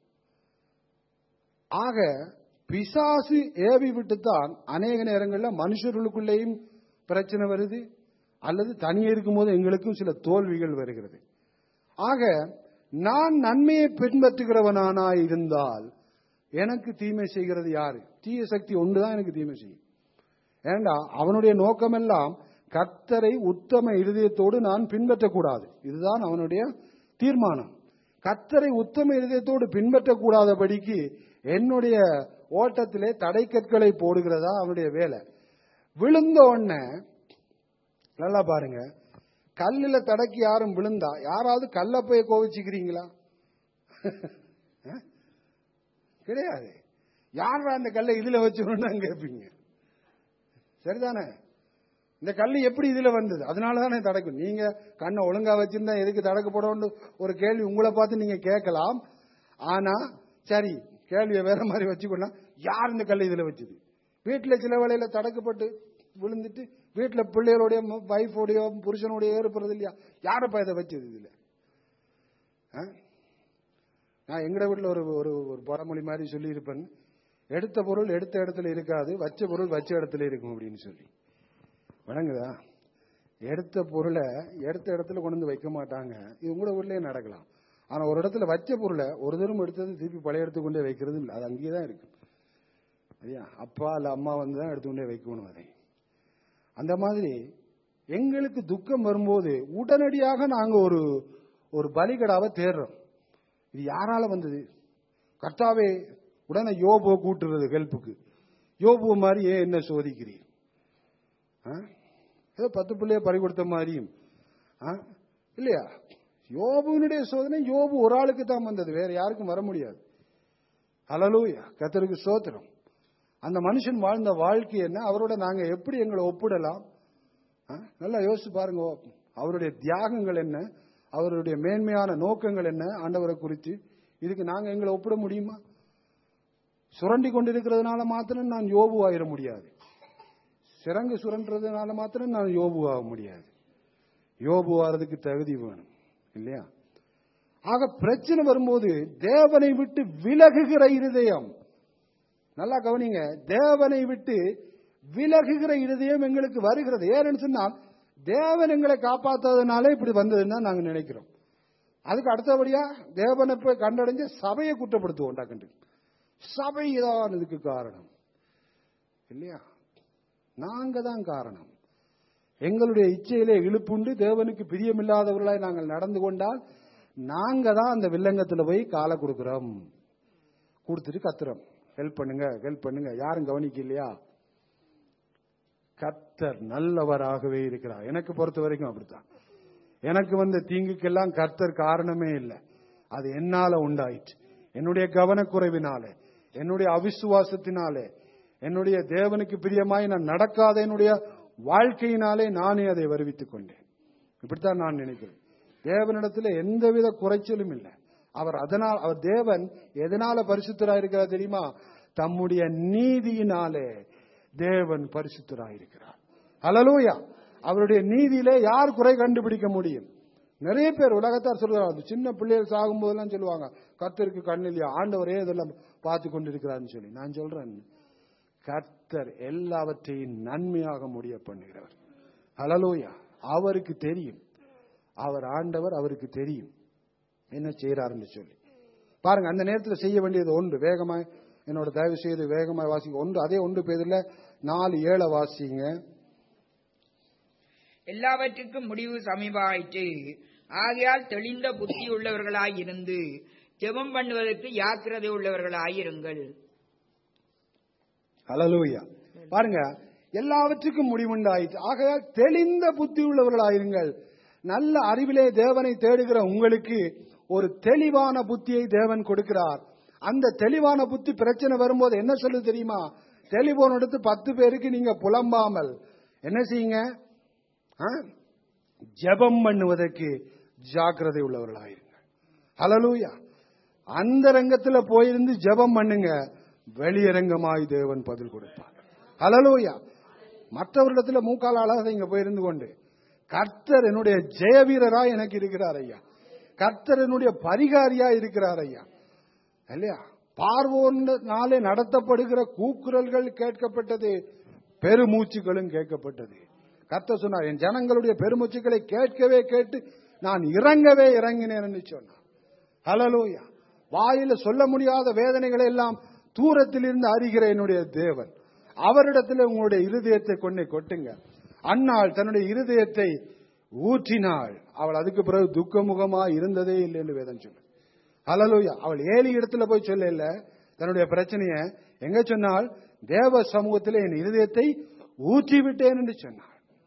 ஆக பிசாசு ஏவி விட்டுத்தான் அநேக நேரங்களில் மனுஷர்களுக்குள்ளேயும் பிரச்சனை வருது அல்லது தனியே இருக்கும்போது எங்களுக்கும் சில தோல்விகள் வருகிறது ஆக நான் நன்மையை பின்பற்றுகிறவனானா இருந்தால் எனக்கு தீமை செய்கிறது யாரு தீய சக்தி ஒன்றுதான் எனக்கு தீமை செய்யும் ஏண்டா அவனுடைய நோக்கமெல்லாம் கர்த்தரை உத்தம இருதயத்தோடு நான் பின்பற்றக்கூடாது இதுதான் அவனுடைய தீர்மானம் கர்த்தரை உத்தம இருதயத்தோடு பின்பற்றக்கூடாதபடிக்கு என்னுடைய ஓட்டத்திலே தடைக்கற்களை போடுகிறதா அவனுடைய வேலை விழுந்த உடனே நல்லா பாருங்க கல்லுல தடக்கி யாரும் விழுந்தா யாராவது கல்ல போய் கோவிச்சுக்கிறீங்களா அஹ்? கிடையாது யாரா அந்த கல்லை இதுல வச்சுருன்னு கேட்பீங்க சரிதானே இந்த கல் எப்படி இதுல வந்தது அதனால தானே தடக்கும் நீங்க கண்ணை ஒழுங்கா வச்சிருந்தா எதுக்கு தடக்க போடணும் ஒரு கேள்வி உங்களை பார்த்து நீங்க கேட்கலாம் ஆனா சரி கேள்வியை வேற மாதிரி வச்சுக்கொண்டா யார் இந்த கல் இதுல வச்சது வீட்டுல சில வேளையில தடக்கப்பட்டு விழுந்துட்டு வீட்டுல பிள்ளைகளுடைய வைஃபோடைய புருஷனுடைய ஏற்படுறது இல்லையா யாரப்பா இதை வச்சது இதுல ஆ? நான் எங்கட வீட்டுல ஒரு ஒரு ஒரு பழமொழி மாதிரி சொல்லி இருப்பேன் எடுத்த பொருள் எடுத்த இடத்துல இருக்காது வச்ச பொருள் வச்ச இடத்துல இருக்கும் அப்படின்னு சொல்லி வணங்குதா எடுத்த பொருளை எடுத்த இடத்துல கொண்டு வந்து வைக்க மாட்டாங்க இது உங்களோட வீட்லயே நடக்கலாம் ஆனா ஒரு இடத்துல வச்ச பொருளை ஒரு தரம் எடுத்தது திருப்பி பழைய இடத்துக்கு கொண்டே வைக்கிறது இல்லை அது அங்கேயே தான் இருக்கு சரியா அப்பா இல்ல அம்மா வந்து தான் எடுத்து கொண்டே வைக்கணும் அதை அந்த மாதிரி எங்களுக்கு துக்கம் வரும்போது உடனடியாக நாங்க ஒரு ஒரு பலிகடாவை தேடுறோம் இது யாரால வந்தது கர்த்தாவே உடனே யோபுவை கூட்டுறது ஹெல்ப்புக்கு யோபுவை மாதிரி ஏன் என்ன சோதிக்கிறீர் ஆ? ஏதோ பத்து பிள்ளைய பறி கொடுத்த மாதிரியும் ஆ? இல்லையா யோபுவினுடைய சோதனை யோபு ஒரு ஆளுக்கு தான் வந்தது வேற யாருக்கும் வர முடியாது அலலூயா கத்தருக்கு சோத்திரம் அந்த மனுஷன் வாழ்ந்த வாழ்க்கை என்ன அவரோட நாங்க எப்படி எங்களை ஒப்பிடலாம் ஆ? நல்லா யோசிச்சு பாருங்க அவருடைய தியாகங்கள் என்ன அவருடைய மேன்மையான நோக்கங்கள் என்ன ஆண்டவரை குறித்து இதுக்கு நாங்க எங்களை ஒப்பிட முடியுமா சுரண்டி கொண்டிருக்கிறதுனால மாத்திரம் நான் யோபு ஆயிட முடியாது சிறங்கு சுரண்டுறதுனால மாத்திரம் நான் யோபு ஆக முடியாது யோபு ஆறதுக்கு தகுதி வேணும் இல்லையா ஆக பிரச்சனை வரும்போது தேவனை விட்டு விலகுகிற இருதயம் நல்லா கவனிங்க தேவனை விட்டு விலகுகிற இருதயம் எங்களுக்கு வருகிறது ஏன்னு சொன்னால் தேவன் எங்களை காப்பாத்தாதனாலே இப்படி வந்ததுன்னு தான் நாங்க நினைக்கிறோம் அதுக்கு அடுத்தபடியா தேவனை போய் கண்டடைஞ்சு சபையை குற்றப்படுத்துவோம் கண்டு சபை தான் இதுக்கு காரணம் இல்லையா நாங்க தான் காரணம் எங்களுடைய இச்சையிலே இழுப்புண்டு தேவனுக்கு பிரியமில்லாதவர்களாய் நாங்கள் நடந்து கொண்டால் நாங்க தான் அந்த வில்லங்கத்துல போய் காலை கொடுக்கிறோம் கொடுத்துட்டு கத்துறோம் ஹெல்ப் பண்ணுங்க ஹெல்ப் பண்ணுங்க யாரும் கவனிக்க இல்லையா கர்த்தர் நல்லவராகவே இருக்கிறார் எனக்கு பொறுத்த வரைக்கும் அப்படித்தான் எனக்கு வந்த தீங்குக்கெல்லாம் கர்த்தர் காரணமே இல்லை அது என்னால உண்டாயிற்று என்னுடைய கவனக்குறைவினாலே என்னுடைய அவிசுவாசத்தினாலே என்னுடைய தேவனுக்கு பிரியமாய் நான் நடக்காத என்னுடைய வாழ்க்கையினாலே நானே அதை வருவித்துக் கொண்டேன் இப்படித்தான் நான் நினைக்கிறேன் தேவனிடத்துல எந்தவித குறைச்சலும் இல்லை அவர் அதனால் அவர் தேவன் எதனால பரிசுத்தராக இருக்கிறார் தெரியுமா தம்முடைய நீதியினாலே தேவன் பரிசுத்தராக இருக்கிறார் அலலூயா அவருடைய நீதியிலே யார் குறை கண்டுபிடிக்க முடியும் நிறைய பேர் உலகத்தார் சொல்றாங்க அந்த சின்ன பிள்ளைகள் சாகும் போதெல்லாம் சொல்லுவாங்க கர்த்தருக்கு கண் இல்லையா ஆண்டவரே இதெல்லாம் பார்த்து கொண்டிருக்கிறார்னு சொல்லி நான் சொல்றேன் கர்த்தர் எல்லாவற்றையும் நன்மையாக முடிய பண்ணுகிறவர் அலலோயா அவருக்கு தெரியும் அவர் ஆண்டவர் அவருக்கு தெரியும் என்ன செய்யறாருன்னு சொல்லி பாருங்க அந்த நேரத்தில் செய்ய வேண்டியது ஒன்று வேகமாய் என்னோட தயவு செய்து வேகமாக வாசிங்க ஒன்று அதே ஒன்று பேரில் நாலு ஏழை வாசிங்க எல்லாவற்றுக்கும் முடிவு சமீபமாயிற்று ஆகையால் தெளிந்த புத்தி உள்ளவர்களாயிருந்து ஜெபம் பண்ணுவதற்கு யாக்கிரதை உள்ளவர்களாயிருங்கள் ஹalleluya பாருங்க எல்லாவற்றுக்கும் முடிவுண்டாயிற்று ஆகையால் தெளிந்த புத்தி உள்ளவர்களாயிருங்கள் நல்ல அறிவிலே தேவனை தேடுகிற உங்களுக்கு ஒரு தெளிவான புத்தியை தேவன் கொடுக்கிறார் அந்த தெளிவான புத்தி பிரச்சனை வரும்போது என்ன சொல்லுது தெரியுமா டெலிபோன் எடுத்து பத்து பேருக்கு நீங்க புலம்பாமல் என்ன செய்யுங்க ஆ? ஜெபம் பண்ணுவதற்கு ஜாக்கிரதை உள்ளவர்களாயிருங்க ஹalleluya அந்த ரங்கத்துல போயிருந்து ஜெபம் பண்ணுங்க வெளியரங்கமாய் தேவன் பதில் கொடுப்பார் ஹalleluya மற்றவரிடத்துல மூக்கால் அழகாத இங்க போயிருந்து கொண்டு கர்த்தர் என்னுடைய ஜெய வீரராய் எனக்கு இருக்கிறார் ஐயா கர்த்தர் என்னுடைய பரிகாரியா இருக்கிறார் ஐயா இல்லையா பார்வோனாலே நடத்தப்படுகிற கூக்குரல்கள் கேட்கப்பட்டது பெருமூச்சுகளும் கேட்கப்பட்டது கர்த்தர் சொன்னார் என் ஜனங்களுடைய பெருமூச்சுகளை கேட்கவே கேட்டு நான் இறங்கவே இறங்கினேன் என்று சொன்னார் ஹalleluya வாயில சொல்ல முடியாத வேதனைகளை எல்லாம் தூரத்தில் இருந்து அறிகிற என்னுடைய தேவன் அவரிடத்தில் உங்களுடைய இருதயத்தை கொண்டே கொட்டுங்க அன்னாள் தன்னுடைய இருதயத்தை ஊற்றினாள் அவள் அதுக்கு பிறகு துக்கமுகமா இருந்ததே இல்லை என்று வேதம் சொல்லு ஹalleluya அவள் ஏழு இடத்துல போய் சொல்ல இல்ல தன்னுடைய பிரச்சனைய எங்க சொன்னால் தேவ சமூகத்தில் என் இருதயத்தை ஊற்றி விட்டேன் என்று சொன்னாள்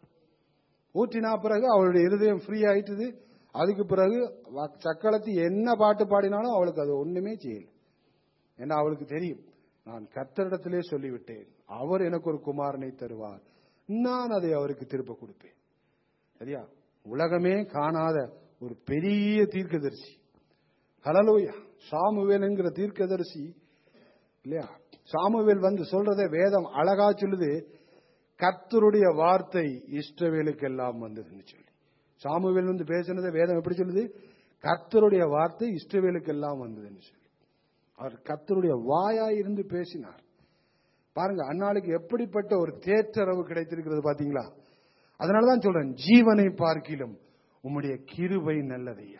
ஊற்றினா பிறகு அவளுடைய இருதயம் ஃப்ரீ ஆயிட்டுது அதுக்கு பிறகு வ- சக்களத்தி என்ன பாட்டு பாடினாலும் அவளுக்கு அது ஒண்ணுமே செய்யல ஏன்னா அவளுக்கு தெரியும் நான் கர்த்தரிடத்திலே சொல்லிவிட்டேன் அவர் எனக்கு ஒரு குமாரனை தருவார் நான் அதை அவருக்கு திருப்ப கொடுப்பேன் சரியா உலகமே காணாத ஒரு பெரிய தீர்க்கதரிசி ஹலலோயா சாமுவேல் என்கிற தீர்க்கதரிசி இல்லையா சாமுவேல் வந்து சொல்றதே வேதம் அழகா சொல்லுது கர்த்தருடைய வார்த்தை இஷ்டவேலுக்கெல்லாம் வந்ததுன்னு சொல்லி சாமுவேல் வந்து பேசினதை வேதம் எப்படி சொல்லுது கர்த்தருடைய வார்த்தை இஷ்டவேலுக்கெல்லாம் வந்ததுன்னு சொல்லி அவர் கர்த்தருடைய வாயாய் இருந்து பேசினார் பாருங்க அந்நாளுக்கு எப்படிப்பட்ட ஒரு தேற்றரவு கிடைத்திருக்கிறது பாத்தீங்களா அதனாலதான் சொல்றேன் ஜீவனை பார்க்கிலும் உம்முடைய கிருபை நல்லதையா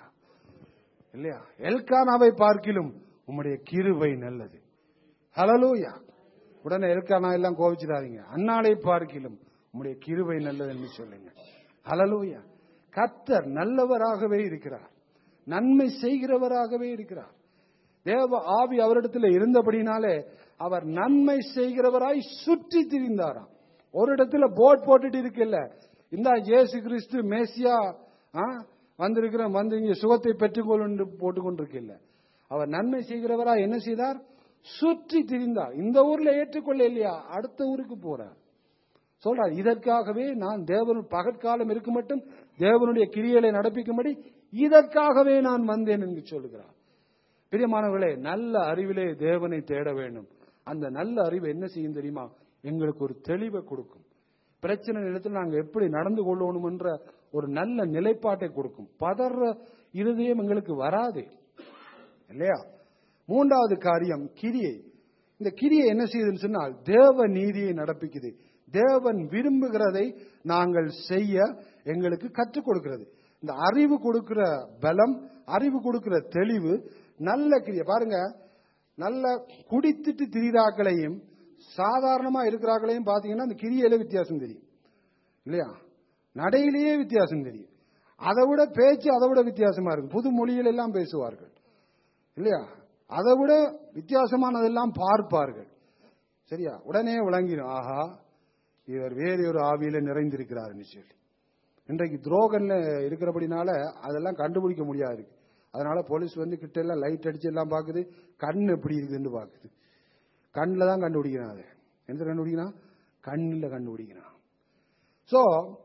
இல்லையா எல்கானாவை பார்க்கிலும் உம்முடைய கிருபை நல்லது ஹலலூயா உடனே எல்கானா எல்லாம் கோவிச்சிடாதீங்க அன்னாளை பார்க்கிலும் உம்முடைய கிருபை நல்லது என்று சொல்லுங்க ஹலலூயா கர்த்தர் நல்லவராகவே இருக்கிறார் நன்மை செய்கிறவராகவே இருக்கிறார் தேவ ஆவி அவரிடத்தில் இருந்தபடினாலே அவர் நன்மை செய்கிறவராய் சுற்றி திரிந்தாராம் ஒரு இடத்துல போட் போட்டுட்டு இருக்கல இந்த இயேசு கிறிஸ்து மேசியா ஆ, வந்திருக்கிற வந்து இங்க சுகத்தை பெற்றுக்கொள் என்று போட்டுக்கொண்டிருக்கல அவர் நன்மை செய்கிறவராய் என்ன செய்தார் சுற்றி திரிந்தார் இந்த ஊர்ல ஏற்றுக்கொள்ள இல்லையா அடுத்த ஊருக்கு போறார் சொல்றார் இதற்காகவே நான் தேவன் பகற்காலம் இருக்க மட்டும் தேவனுடைய கிரியைகளை நடப்பிக்கும்படி இதற்காகவே நான் வந்தேன் என்று சொல்லுகிறார் பிரியமானவர்களே நல்ல அறிவிலே தேவனை தேட வேண்டும் அந்த நல்ல அறிவு என்ன செய்யும் தெரியுமா எங்களுக்கு ஒரு தெளிவை கொடுக்கும் பிரச்சனை நேரத்தில் நாங்கள் எப்படி நடந்து கொள்ளணும் என்ற ஒரு நல்ல நிலைப்பாட்டை கொடுக்கும் பதற இருதயம் எங்களுக்கு வராது இல்லையா மூன்றாவது காரியம் கிரியை இந்த கிரியை என்ன செய்யுதுன்னு சொன்னால் தேவ நீதியை நடப்பிக்குது தேவன் விரும்புகிறதை நாங்கள் செய்ய எங்களுக்கு கற்றுக் கொடுக்கிறது இந்த அறிவு கொடுக்கிற பலம் அறிவு கொடுக்கிற தெளிவு நல்ல கிரியை பாருங்க நல்ல குடித்துட்டு திரிராக்களையும் சாதாரணமா இருக்கிறார்களையும் பாத்தீங்கன்னா அந்த கிரியையில வித்தியாசம் தெரியும் இல்லையா நடையிலேயே வித்தியாசம் தெரியும் அதை விட பேச்சு அதை விட வித்தியாசமா இருக்கும் புது மொழிகள் எல்லாம் பேசுவார்கள் இல்லையா அதை விட வித்தியாசமானதெல்லாம் பார்ப்பார்கள் சரியா உடனே விளங்கிடும் ஆஹா இவர் வேறு ஒரு ஆவியில நிறைந்திருக்கிறாருன்னு சொல்லி இன்றைக்கு துரோகன்ல இருக்கிறபடினால அதெல்லாம் கண்டுபிடிக்க முடியாது இருக்கு அதனால போலீஸ் வந்து கிட்ட எல்லாம் லைட் அடிச்சு எல்லாம் பாக்குது கண் எப்படி இருக்குன்னு பாக்குது கண்ணில் தான் கண்டுபிடிக்கிறான் அதை எந்த கண்டுபிடிக்கிறான் கண்ணில் கண்டுபிடிக்கிறான் சோ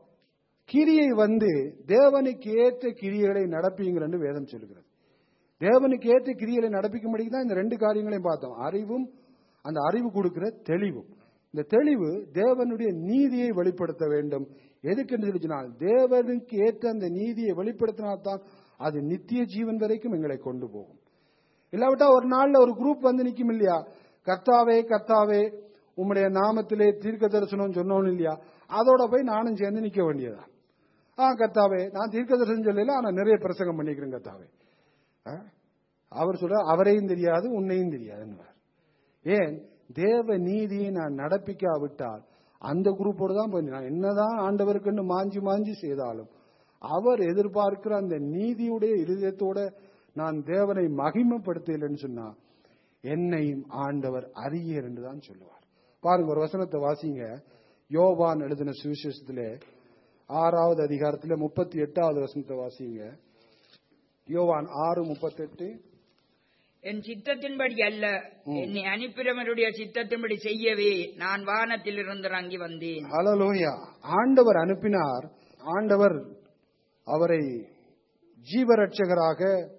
கிரியை வந்து தேவனுக்கு ஏற்ற கிரியைகளை நடப்பீங்கன்னு வேதம் சொல்லுகிறது தேவனுக்கு ஏற்ற கிரியைகளை நடப்பிக்கும்படி தான் இந்த ரெண்டு காரியங்களையும் பார்த்தோம் அறிவும் அந்த அறிவு கொடுக்கிற தெளிவும் இந்த தெளிவு தேவனுடைய நீதியை வெளிப்படுத்த வேண்டும் எதுக்கு என்று சொல்லி சொன்னால் தேவனுக்கு ஏற்ற அந்த நீதியை வெளிப்படுத்தினால்தான் அது நித்திய ஜீவன் வரைக்கும் எங்களை கொண்டு போகும் இல்லாவிட்டா ஒரு நாள்ல ஒரு குரூப் வந்து நிக்கும் இல்லையா கர்த்தாவே கர்த்தாவே உம்முடைய நாமத்திலே தீர்க்க தரிசனம் சொன்னோம் இல்லையா அதோட போய் நானும் சேர்ந்து நிக்க வேண்டியதா ஆ கர்த்தாவே நான் தீர்க்க தரிசனம் சொல்லல ஆனா நிறைய பிரசங்கம் பண்ணிக்கிறேன் கர்த்தாவே ஆ? அவர் சொல்ற அவரையும் தெரியாது உன்னையும் தெரியாதுன்னு ஏன் தேவ நீதியை நான் நடப்பிக்காவிட்டால் அந்த குரூப்போடு தான் போய் நான் என்னதான் ஆண்டவருக்குன்னு மாஞ்சி மாஞ்சி செய்தாலும் அவர் எதிர்பார்க்கிற அந்த நீதியுடைய இருதயத்தோட நான் தேவனை மகிமைப்படுத்தலைன்னு சொன்னா என்னையும் ஆண்டவர் அறியர் என்று தான் சொல்லுவார் பாருங்க ஒரு வசனத்தை வாசிங்க யோவான் எழுதின சுவிசேஷத்திலே ஆறாவது அதிகாரத்திலே முப்பத்தி எட்டாவது வசனத்தை வாசிங்க யோவான் ஆறு முப்பத்தெட்டு என் சித்தத்தின்படி அல்ல என்னை அனுப்பினவருடைய சித்தத்தின்படி செய்யவே நான் வானத்திலிருந்து இறங்கி வந்தேன் ஹalleluya ஆண்டவர் அனுப்பினார் ஆண்டவர் அவரை ஜீவரட்சகராக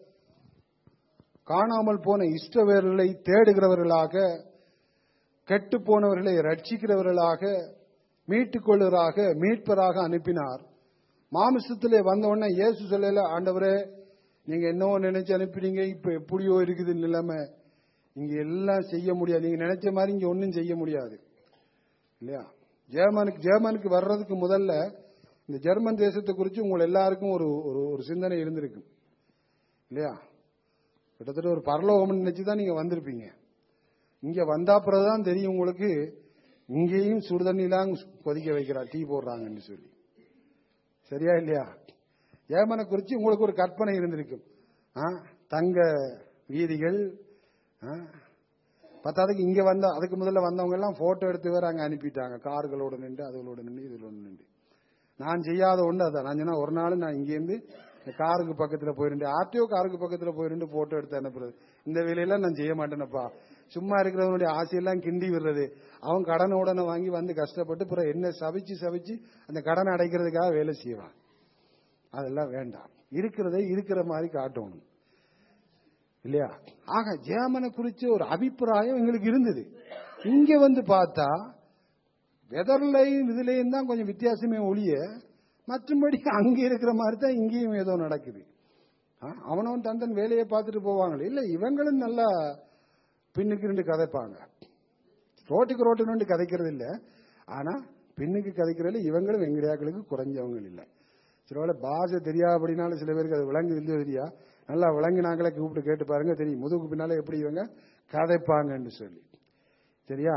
காணாமல் போன இஷ்டவேர்களை தேடுகிறவர்களாக கெட்டு போனவர்களை ரட்சிக்கிறவர்களாக மீட்டுக் கொள்ளுவராக மீட்பராக அனுப்பினார் மாமிசத்திலே வந்த உடனே இயேசு சொல்லல ஆண்டவரே நீங்க என்னவோ நினைச்சு அனுப்பினீங்க இப்ப எப்படியோ இருக்குது நிலைமை இங்க எல்லாம் செய்ய முடியாது நீங்க நினைச்ச மாதிரி இங்க ஒன்னும் செய்ய முடியாது இல்லையா ஜெர்மனுக்கு ஜெர்மனுக்கு வர்றதுக்கு முதல்ல இந்த ஜெர்மன் தேசத்தை குறித்து உங்கள் எல்லாருக்கும் ஒரு ஒரு ஒரு சிந்தனை இருந்திருக்கு இல்லையா கிட்டத்தட்ட ஒரு பரலோகம்னு நினைச்சு தான் நீங்க வந்திருப்பீங்க இங்க வந்தா பிறகுதான் தெரியும் உங்களுக்கு இங்கேயும் சுடுதண்ணிலாம் கொதிக்க வைக்கிறா டீ போடுறாங்கன்னு சொல்லி சரியா இல்லையா ஏமனை குறித்து உங்களுக்கு ஒரு கற்பனை இருந்திருக்கும் ஆ, தங்க வீதிகள் ஆ, பத்தாவதுக்கு இங்க வந்த அதுக்கு முதல்ல வந்தவங்க எல்லாம் போட்டோ எடுத்து வேற அங்க அனுப்பிட்டாங்க கார்களோட நின்று அதுகளோட நின்று இதுகளோட நின்று நான் செய்யாத ஒண்ணு அதான் நான் சொன்னா ஒரு நாள் நான் இங்கேருந்து இந்த காருக்கு பக்கத்துல போயிருந்து ஆர்டிஓ காருக்கு பக்கத்துல போயிருந்து போட்டோ எடுத்து அனுப்புறது இந்த வேலையெல்லாம் நான் செய்ய மாட்டேனப்பா சும்மா இருக்கிறவனுடைய ஆசையெல்லாம் கிண்டி விடுறது அவன் கடனை உடனே வாங்கி வந்து கஷ்டப்பட்டு பிறகு என்ன சபிச்சு சபிச்சு அந்த கடனை அடைக்கிறதுக்காக வேலை செய்வான் அதெல்லாம் வேண்டாம் இருக்கிறதை இருக்கிற மாதிரி காட்டணும் இல்லையா ஆக ஜேமனை குறிச்ச ஒரு அபிப்பிராயம் எங்களுக்கு இருந்தது இங்க வந்து பார்த்தா வெதர்லையும் இதுலயும் தான் கொஞ்சம் வித்தியாசமே ஒழிய மற்றபடி அங்க இருக்கிற மாதிரி தான் இங்கேயும் ஏதோ நடக்குது ஆ, அவனவன் தன் தன் வேலையை பார்த்துட்டு போவாங்களே இல்ல இவங்களும் நல்லா பின்னுக்கு ரெண்டு கதைப்பாங்க ரோட்டுக்கு ரோட்டு ரெண்டு கதைக்கிறது இல்ல ஆனா பின்னுக்கு கதைக்கிறதுல இவங்களும் வெங்கடியாக்களுக்கு குறைஞ்சவங்க இல்ல சில வேளை பாஷை தெரியாதபடினாலும் சில பேருக்கு அது விளங்கு இல்லையோ தெரியா நல்லா விளங்கினாங்களே கூப்பிட்டு கேட்டு பாருங்க தெரியும் முதுகுக்கு பின்னால எப்படி இவங்க கதைப்பாங்கன்னு சொல்லி சரியா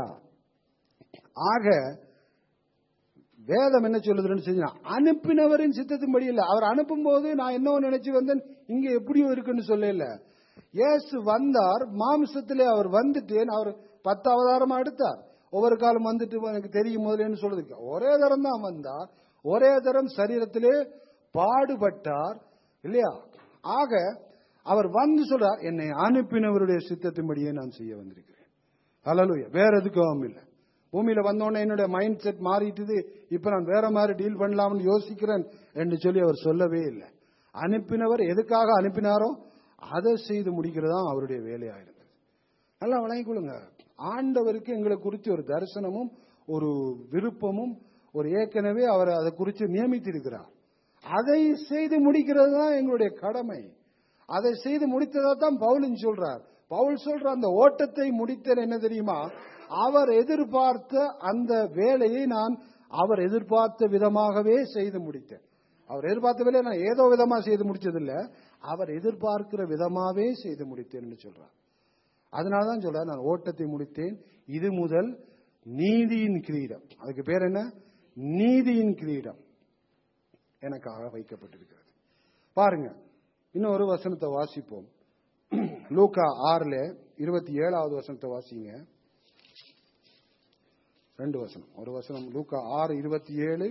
ஆக வேதம் என்ன சொல்லுதுன்னு சொன்னா அனுப்பினவரின் சித்தத்தின்படி இல்ல அவர் அனுப்பும் போது நான் என்ன நினைச்சு வந்தேன் இங்க எப்படியோ இருக்குன்னு சொல்லல இயேசு வந்தார் மாம்சத்திலே அவர் வந்துட்டேன் அவர் பத்து அவதாரமா எடுத்தார் ஒவ்வொரு காலம் வந்துட்டு எனக்கு தெரியும் முதலேன்னு சொல்றதுக்கு ஒரே தரம் தான் வந்தார் ஒரே தரம் சரீரத்திலே பாடுபட்டார் இல்லையா ஆக அவர் வந்து சொல்றார் என்னை அனுப்பினவருடைய சித்தத்தின்படியே நான் செய்ய வந்திருக்கிறேன் ஹalleluya வேற எதுக்கும் இல்லை பூமியில வந்தோடனே என்னுடைய மைண்ட் செட் மாறிட்டுது இப்ப நான் வேற மாதிரி டீல் பண்ணலாம்னு யோசிக்கிறேன் என்று சொல்லி அவர் சொல்லவே இல்லை அனுப்பினவர் எதுக்காக அனுப்பினாரோ அதை செய்து முடிக்கிறதா அவருடைய வேலையா இருந்தது நல்லா வழங்கிக் கொள்ளுங்க ஆண்டவருக்கு எங்களை குறித்து ஒரு தரிசனமும் ஒரு விருப்பமும் ஒரு ஏற்கனவே அவர் அதை குறித்து நியமித்திருக்கிறார் அதை செய்து முடிக்கிறது தான் எங்களுடைய கடமை அதை செய்து முடித்ததா தான் பவுலின் சொல்றார் பவுல் சொல்ற அந்த ஓட்டத்தை முடித்தேன் என்ன தெரியுமா அவர் எதிர்பார்த்த அந்த வேலையை நான் அவர் எதிர்பார்த்த விதமாகவே செய்து முடித்தேன் அவர் எதிர்பார்த்த வேலையை நான் ஏதோ விதமா செய்து முடிச்சதில்ல அவர் எதிர்பார்க்கிற விதமாவே செய்து முடித்தேன் சொல்றார் அதனாலதான் சொல்றார் நான் ஓட்டத்தை முடித்தேன் இது முதல் நீதியின் கிரீடம் அதுக்கு பேர் என்ன நீதியின் கிரீடம் எனக்காக வைக்கப்பட்டிருக்கிறது பாருங்க இன்னொரு வசனத்தை வாசிப்போம் லூக்கா ஆறுல இருபத்தி ஏழாவது வசனத்தை வாசிங்க ரெண்டு வசனம் ஒரு வசனம் லூக்கா ஆறு இருபத்தி ஏழு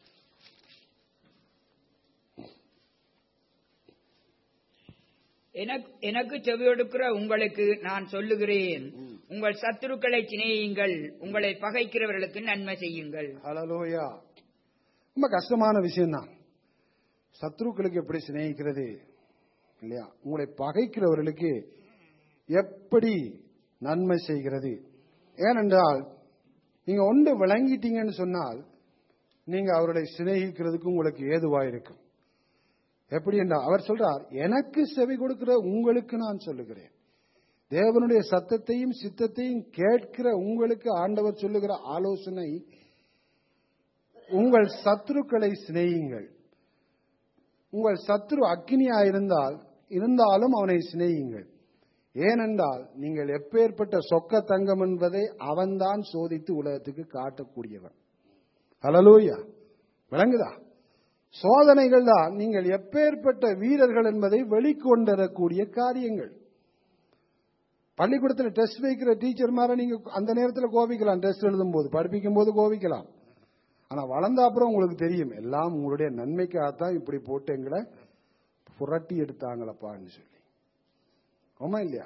எனக்கு எனக்கு செவியொடுக்கிற உங்களுக்கு நான் சொல்லுகிறேன் உங்கள் சத்துருக்களை சிநேகியுங்கள் உங்களை பகைக்கிறவர்களுக்கு நன்மை செய்யுங்கள் ஹalleluya ரொம்ப கஷ்டமான விஷயம்தான் சத்ருக்களுக்கு எப்படி சிநேகிக்கிறது இல்லையா உங்களை பகைக்கிறவர்களுக்கு எப்படி நன்மை செய்கிறது ஏனென்றால் நீங்க ஒன்று விளங்கிட்டீங்கன்னு சொன்னால் நீங்க அவர்களை சிநேகிக்கிறதுக்கு உங்களுக்கு ஏதுவாயிருக்கும் எப்படி என்றால் அவர் சொல்றார் எனக்கு செவி கொடுக்கிற உங்களுக்கு நான் சொல்லுகிறேன் தேவனுடைய சத்தத்தையும் சித்தத்தையும் கேட்கிற உங்களுக்கு ஆண்டவர் சொல்லுகிற ஆலோசனை உங்கள் சத்துருக்களை சிநேகியுங்கள் உங்கள் சத்ரு அக்கினியா இருந்தால் இருந்தாலும் அவனை சிநேகியுங்கள் ஏனென்றால் நீங்கள் எப்பேற்பட்ட சொக்க தங்கம் என்பதை அவன்தான் சோதித்து உலகத்துக்கு காட்டக்கூடியவன் ஹலலூயா விளங்குதா சோதனைகள் தான் நீங்கள் எப்பேற்பட்ட வீரர்கள் என்பதை வெளிக்கொண்டிரக்கூடிய காரியங்கள் பள்ளிக்கூடத்தில் டெஸ்ட் வைக்கிற டீச்சர் மாதிரி நீங்க அந்த நேரத்தில் கோபிக்கலாம் டெஸ்ட் எழுதும் போது படிப்பிக்கும் போது கோபிக்கலாம் ஆனா வளர்ந்த அப்புறம் உங்களுக்கு தெரியும் எல்லாம் உங்களுடைய நன்மைக்காகத்தான் இப்படி போட்டு எங்களை புரட்டி எடுத்தாங்களப்பான்னு சொல்லி ஆமா இல்லையா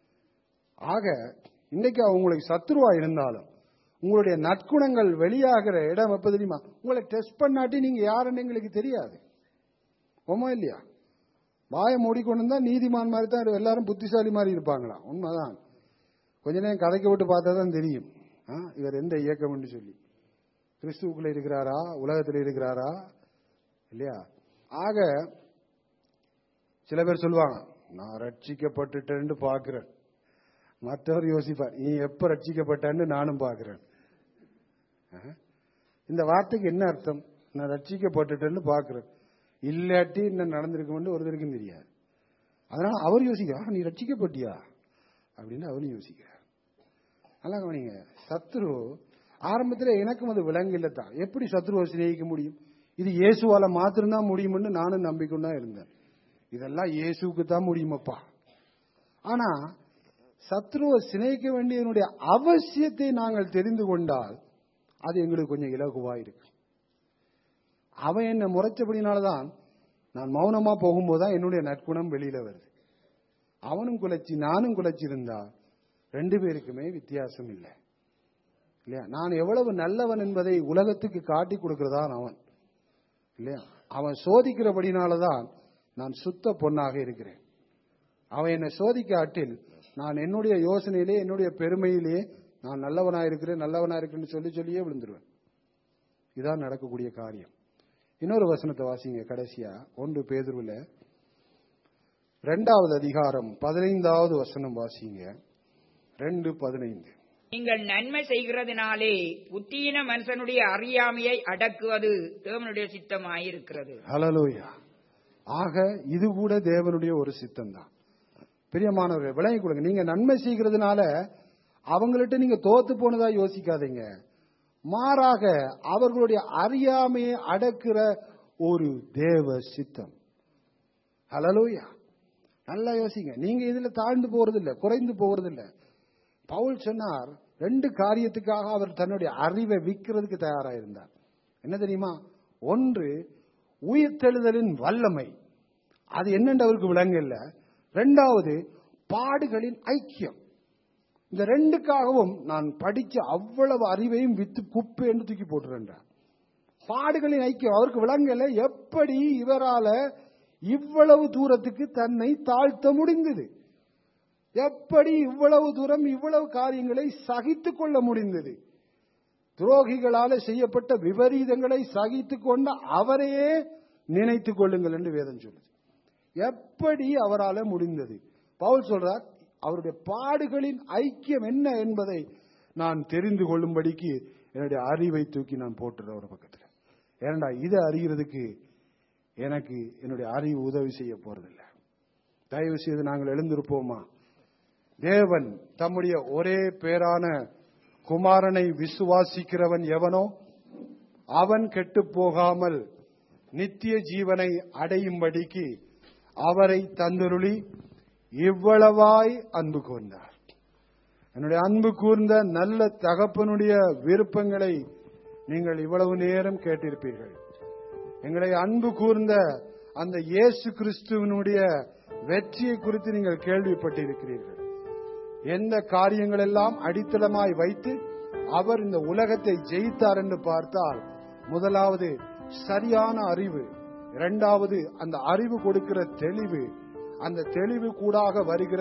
ஆக இன்னைக்கு உங்களுக்கு சத்ருவா இருந்தாலும் உங்களுடைய நற்குணங்கள் வெளியாகிற இடம் எப்ப தெரியுமா உங்களை டெஸ்ட் பண்ணாட்டி நீங்க யாருன்னு எங்களுக்கு தெரியாது ஆமா இல்லையா வாயை மூடிக்கொண்டு தான் நீதிமான் மாதிரி தான் இரு- எல்லாரும் புத்திசாலி மாதிரி இருப்பாங்களா உண்மைதான் கொஞ்ச நேரம் கதைக்க விட்டு பார்த்தா தான் தெரியும் ஆ, இவர் எந்த இயக்கம்னு சொல்லி கிறிஸ்துவுக்குள்ள இருக்கிறாரா உலகத்தில் இருக்கிறாரா இல்லையா ஆக சில பேர் சொல்லுவாங்க நான் ரட்சிக்கப்பட்டுட்டேன்னு பார்க்கிறேன் மற்றவர் யோசிப்பார் நீ எப்ப ரட்சிக்கப்பட்டேன்னு நானும் பார்க்கிறேன் ஆஹ். இந்த வார்த்தைக்கு என்ன அர்த்தம் நான் ரட்சிக்கப்பட்டுட்டேன்னு பார்க்கிறேன் இல்லாட்டி என்ன நடந்திருக்கும்னு ஒருத்தருக்கும் தெரியாது அதனால அவர் யோசிக்கிறார் "ஆ, நீ ரட்சிக்கப்பட்டியா அப்படின்னு அவரும் யோசிக்கிறார் நல்லா கவனிங்க சத்ரு ஆரம்பத்தில் எனக்கும் அது விலங்கு தான் எப்படி சத்ருவை சிநேகிக்க முடியும் இது இயேசுவால மாத்திரம்தான் முடியும்னு நானும் நம்பிக்கொண்டா இருந்தேன் இதெல்லாம் இயேசுவுக்கு தான் முடியுமப்பா ஆனா சத்ருவை சிநேகிக்க வேண்டியதனுடைய அவசியத்தை நாங்கள் தெரிந்து கொண்டால் அது எங்களுக்கு கொஞ்சம் இலகுவா இருக்கு அவன் என்ன முறைச்சபடினால்தான் நான் மௌனமா போகும்போது தான் என்னுடைய நற்குணம் வெளியில வருது அவனும் குலைச்சி நானும் குலைச்சிருந்தா ரெண்டு பேருக்குமே வித்தியாசம் இல்லை இல்லையா நான் எவ்வளவு நல்லவன் என்பதை உலகத்துக்கு காட்டி கொடுக்கிறதான் அவன் இல்லையா அவன் சோதிக்கிறபடினாலதான் நான் சுத்த பொன்னாக இருக்கிறேன் அவன் என்னை சோதிக்காட்டில் நான் என்னுடைய யோசனையிலே என்னுடைய பெருமையிலே நான் நல்லவனா இருக்கிறேன் நல்லவனா இருக்கிறேன்னு சொல்லி சொல்லியே விழுந்துருவேன் இதான் நடக்கக்கூடிய காரியம் இன்னொரு வசனத்தை வாசிங்க கடைசியா ஒன்று பேதுருவில் ரெண்டாவது அதிகாரம் பதினைந்தாவது வசனம் வாசிங்க ரெண்டு பதினைந்து நீங்கள் நன்மை செய்கிறதுனாலே புத்தீன மனுஷனுடைய அறியாமையை அடக்குவது தேவனுடைய சித்தமாயிருக்கிறது ஹலலூயா ஆக இது கூட தேவனுடைய ஒரு சித்தம் தான் பிரியமானவர்கள் விளங்கி கொடுங்க நீங்க நன்மை செய்கிறதுனால அவங்கள்ட்ட நீங்க தோத்து போனதா யோசிக்காதீங்க மாறாக அவர்களுடைய அறியாமையை அடக்குற ஒரு தேவ சித்தம் ஹலலூயா நல்லா யோசிங்க நீங்க இதுல தாழ்ந்து போறது இல்ல குறைந்து போறது இல்ல பவுல் சொன்னார் ரெண்டு காரியத்துக்காக அவர் தன்னுடைய அறிவை விற்கிறதுக்கு தயாராயிருந்தார் என்ன தெரியுமா ஒன்று உயிர்த்தெழுதலின் வல்லமை அது என்னென்று அவருக்கு விளங்கல ரெண்டாவது பாடுகளின் ஐக்கியம் இந்த ரெண்டுக்காகவும் நான் படிச்ச அவ்வளவு அறிவையும் வித்து குப்பை என்று தூக்கி போட்டுறேன்றார் பாடுகளின் ஐக்கியம் அவருக்கு விளங்கல எப்படி இவரால இவ்வளவு தூரத்துக்கு தன்னை தாழ்த்த முடிந்தது எப்படி இவ்வளவு தூரம் இவ்வளவு காரியங்களை சகித்துக் கொள்ள முடிந்தது துரோகிகளால செய்யப்பட்ட விபரீதங்களை சகித்துக் கொண்ட அவரையே நினைத்துக் கொள்ளுங்கள் என்று வேதம் சொல்லுது எப்படி அவரால முடிந்தது பவுல் சொல்றார் அவருடைய பாடுகளின் ஐக்கியம் என்ன என்பதை நான் தெரிந்து கொள்ளும்படிக்கு என்னுடைய அறிவை தூக்கி நான் போட்டுறேன் ஒரு பக்கத்தில் ஏனடா இதை அறிகிறதுக்கு எனக்கு என்னுடைய அறிவு உதவி செய்ய போறதில்லை தயவு செய்து நாங்கள் எழுந்திருப்போமா தேவன் தம்முடைய ஒரே பேரான குமாரனை விசுவாசிக்கிறவன் எவனோ அவன் கெட்டுப் போகாமல் நித்திய ஜீவனை அடையும்படிக்கு அவரை தந்தருளி இவ்வளவாய் அன்பு கூர்ந்தார் என்னுடைய அன்பு கூர்ந்த நல்ல தகப்பனுடைய விருப்பங்களை நீங்கள் இவ்வளவு நேரம் கேட்டிருப்பீர்கள் எங்களை அன்பு கூர்ந்த அந்த இயேசு கிறிஸ்துவனுடைய வெற்றியை குறித்து நீங்கள் கேள்விப்பட்டிருக்கிறீர்கள் எந்த காரியங்கள் எல்லாம் அடித்தளமாய் வைத்து அவர் இந்த உலகத்தை ஜெயித்தார் என்று பார்த்தால் முதலாவது சரியான அறிவு இரண்டாவது அந்த அறிவு கொடுக்கிற தெளிவு அந்த தெளிவு கூடாக வருகிற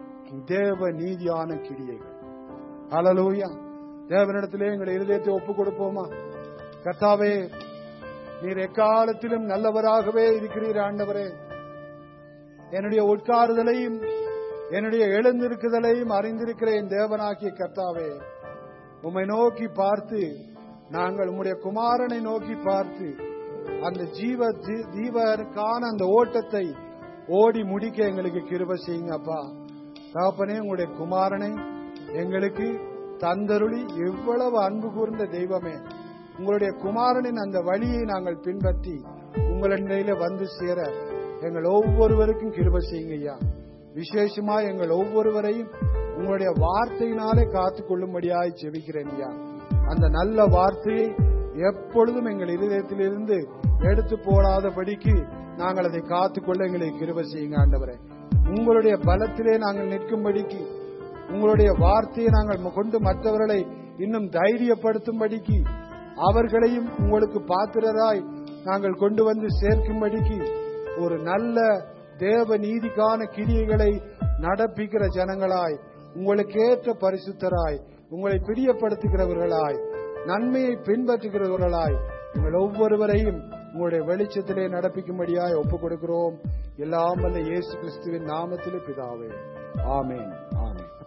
தேவ நீதியான கிரியைகள் ஹalleluya தேவனிடத்திலே எங்களை இருதயத்தை ஒப்பு கொடுப்போமா கர்த்தாவே நீர் எக்காலத்திலும் நல்லவராகவே இருக்கிறீர் ஆண்டவரே என்னுடைய உட்காருதலையும் என்னுடைய எழுந்திருக்குதலையும் அறிந்திருக்கிற என் தேவனாகிய கர்த்தாவே உம்மை நோக்கி பார்த்து நாங்கள் உம்முடைய குமாரனை நோக்கி பார்த்து அந்த ஜீவ ஜீ- ஜீவனுக்கான அந்த ஓட்டத்தை ஓடி முடிக்க எங்களுக்கு கிருப செய்யுங்க அப்பா தகப்பனே உங்களுடைய குமாரனை எங்களுக்கு தந்தருளி எவ்வளவு அன்பு கூர்ந்த தெய்வமே உங்களுடைய குமாரனின் அந்த வழியை நாங்கள் பின்பற்றி உங்களிடையில வந்து சேர எங்கள் ஒவ்வொருவருக்கும் கிருப செய்யுங்க ஐயா விசேஷமா எங்கள் ஒவ்வொருவரையும் உங்களுடைய வார்த்தையினாலே காத்துக் கொள்ளும்படியாய் செவிக்கிறேன் ஐயா அந்த நல்ல வார்த்தையை எப்பொழுதும் எங்கள் இருதயத்திலிருந்து எடுத்து போடாதபடிக்கு நாங்கள் அதை காத்துக்கொள்ள எங்களை கிருப செய்யுங்க ஆண்டவரே உங்களுடைய பலத்திலே நாங்கள் நிற்கும்படிக்கு உங்களுடைய வார்த்தையை நாங்கள் கொண்டு மற்றவர்களை இன்னும் தைரியப்படுத்தும்படிக்கு அவர்களையும் உங்களுக்கு பாத்திரராய் நாங்கள் கொண்டு வந்து சேர்க்கும்படிக்கு ஒரு நல்ல தேவ நீதிக்கான கிரியைகளை நடப்பிக்கிற ஜனங்களாய் உங்களுக்கேற்ற பரிசுத்தராய் உங்களை பிரியப்படுத்துகிறவர்களாய் நன்மையை பின்பற்றுகிறவர்களாய் உங்கள் ஒவ்வொருவரையும் உங்களுடைய வெளிச்சத்திலே நடப்பிக்கும்படியாய் ஒப்புக் கொடுக்கிறோம் எல்லாம் வல்ல இயேசு கிறிஸ்துவின் நாமத்திலே பிதாவே ஆமென் ஆமென்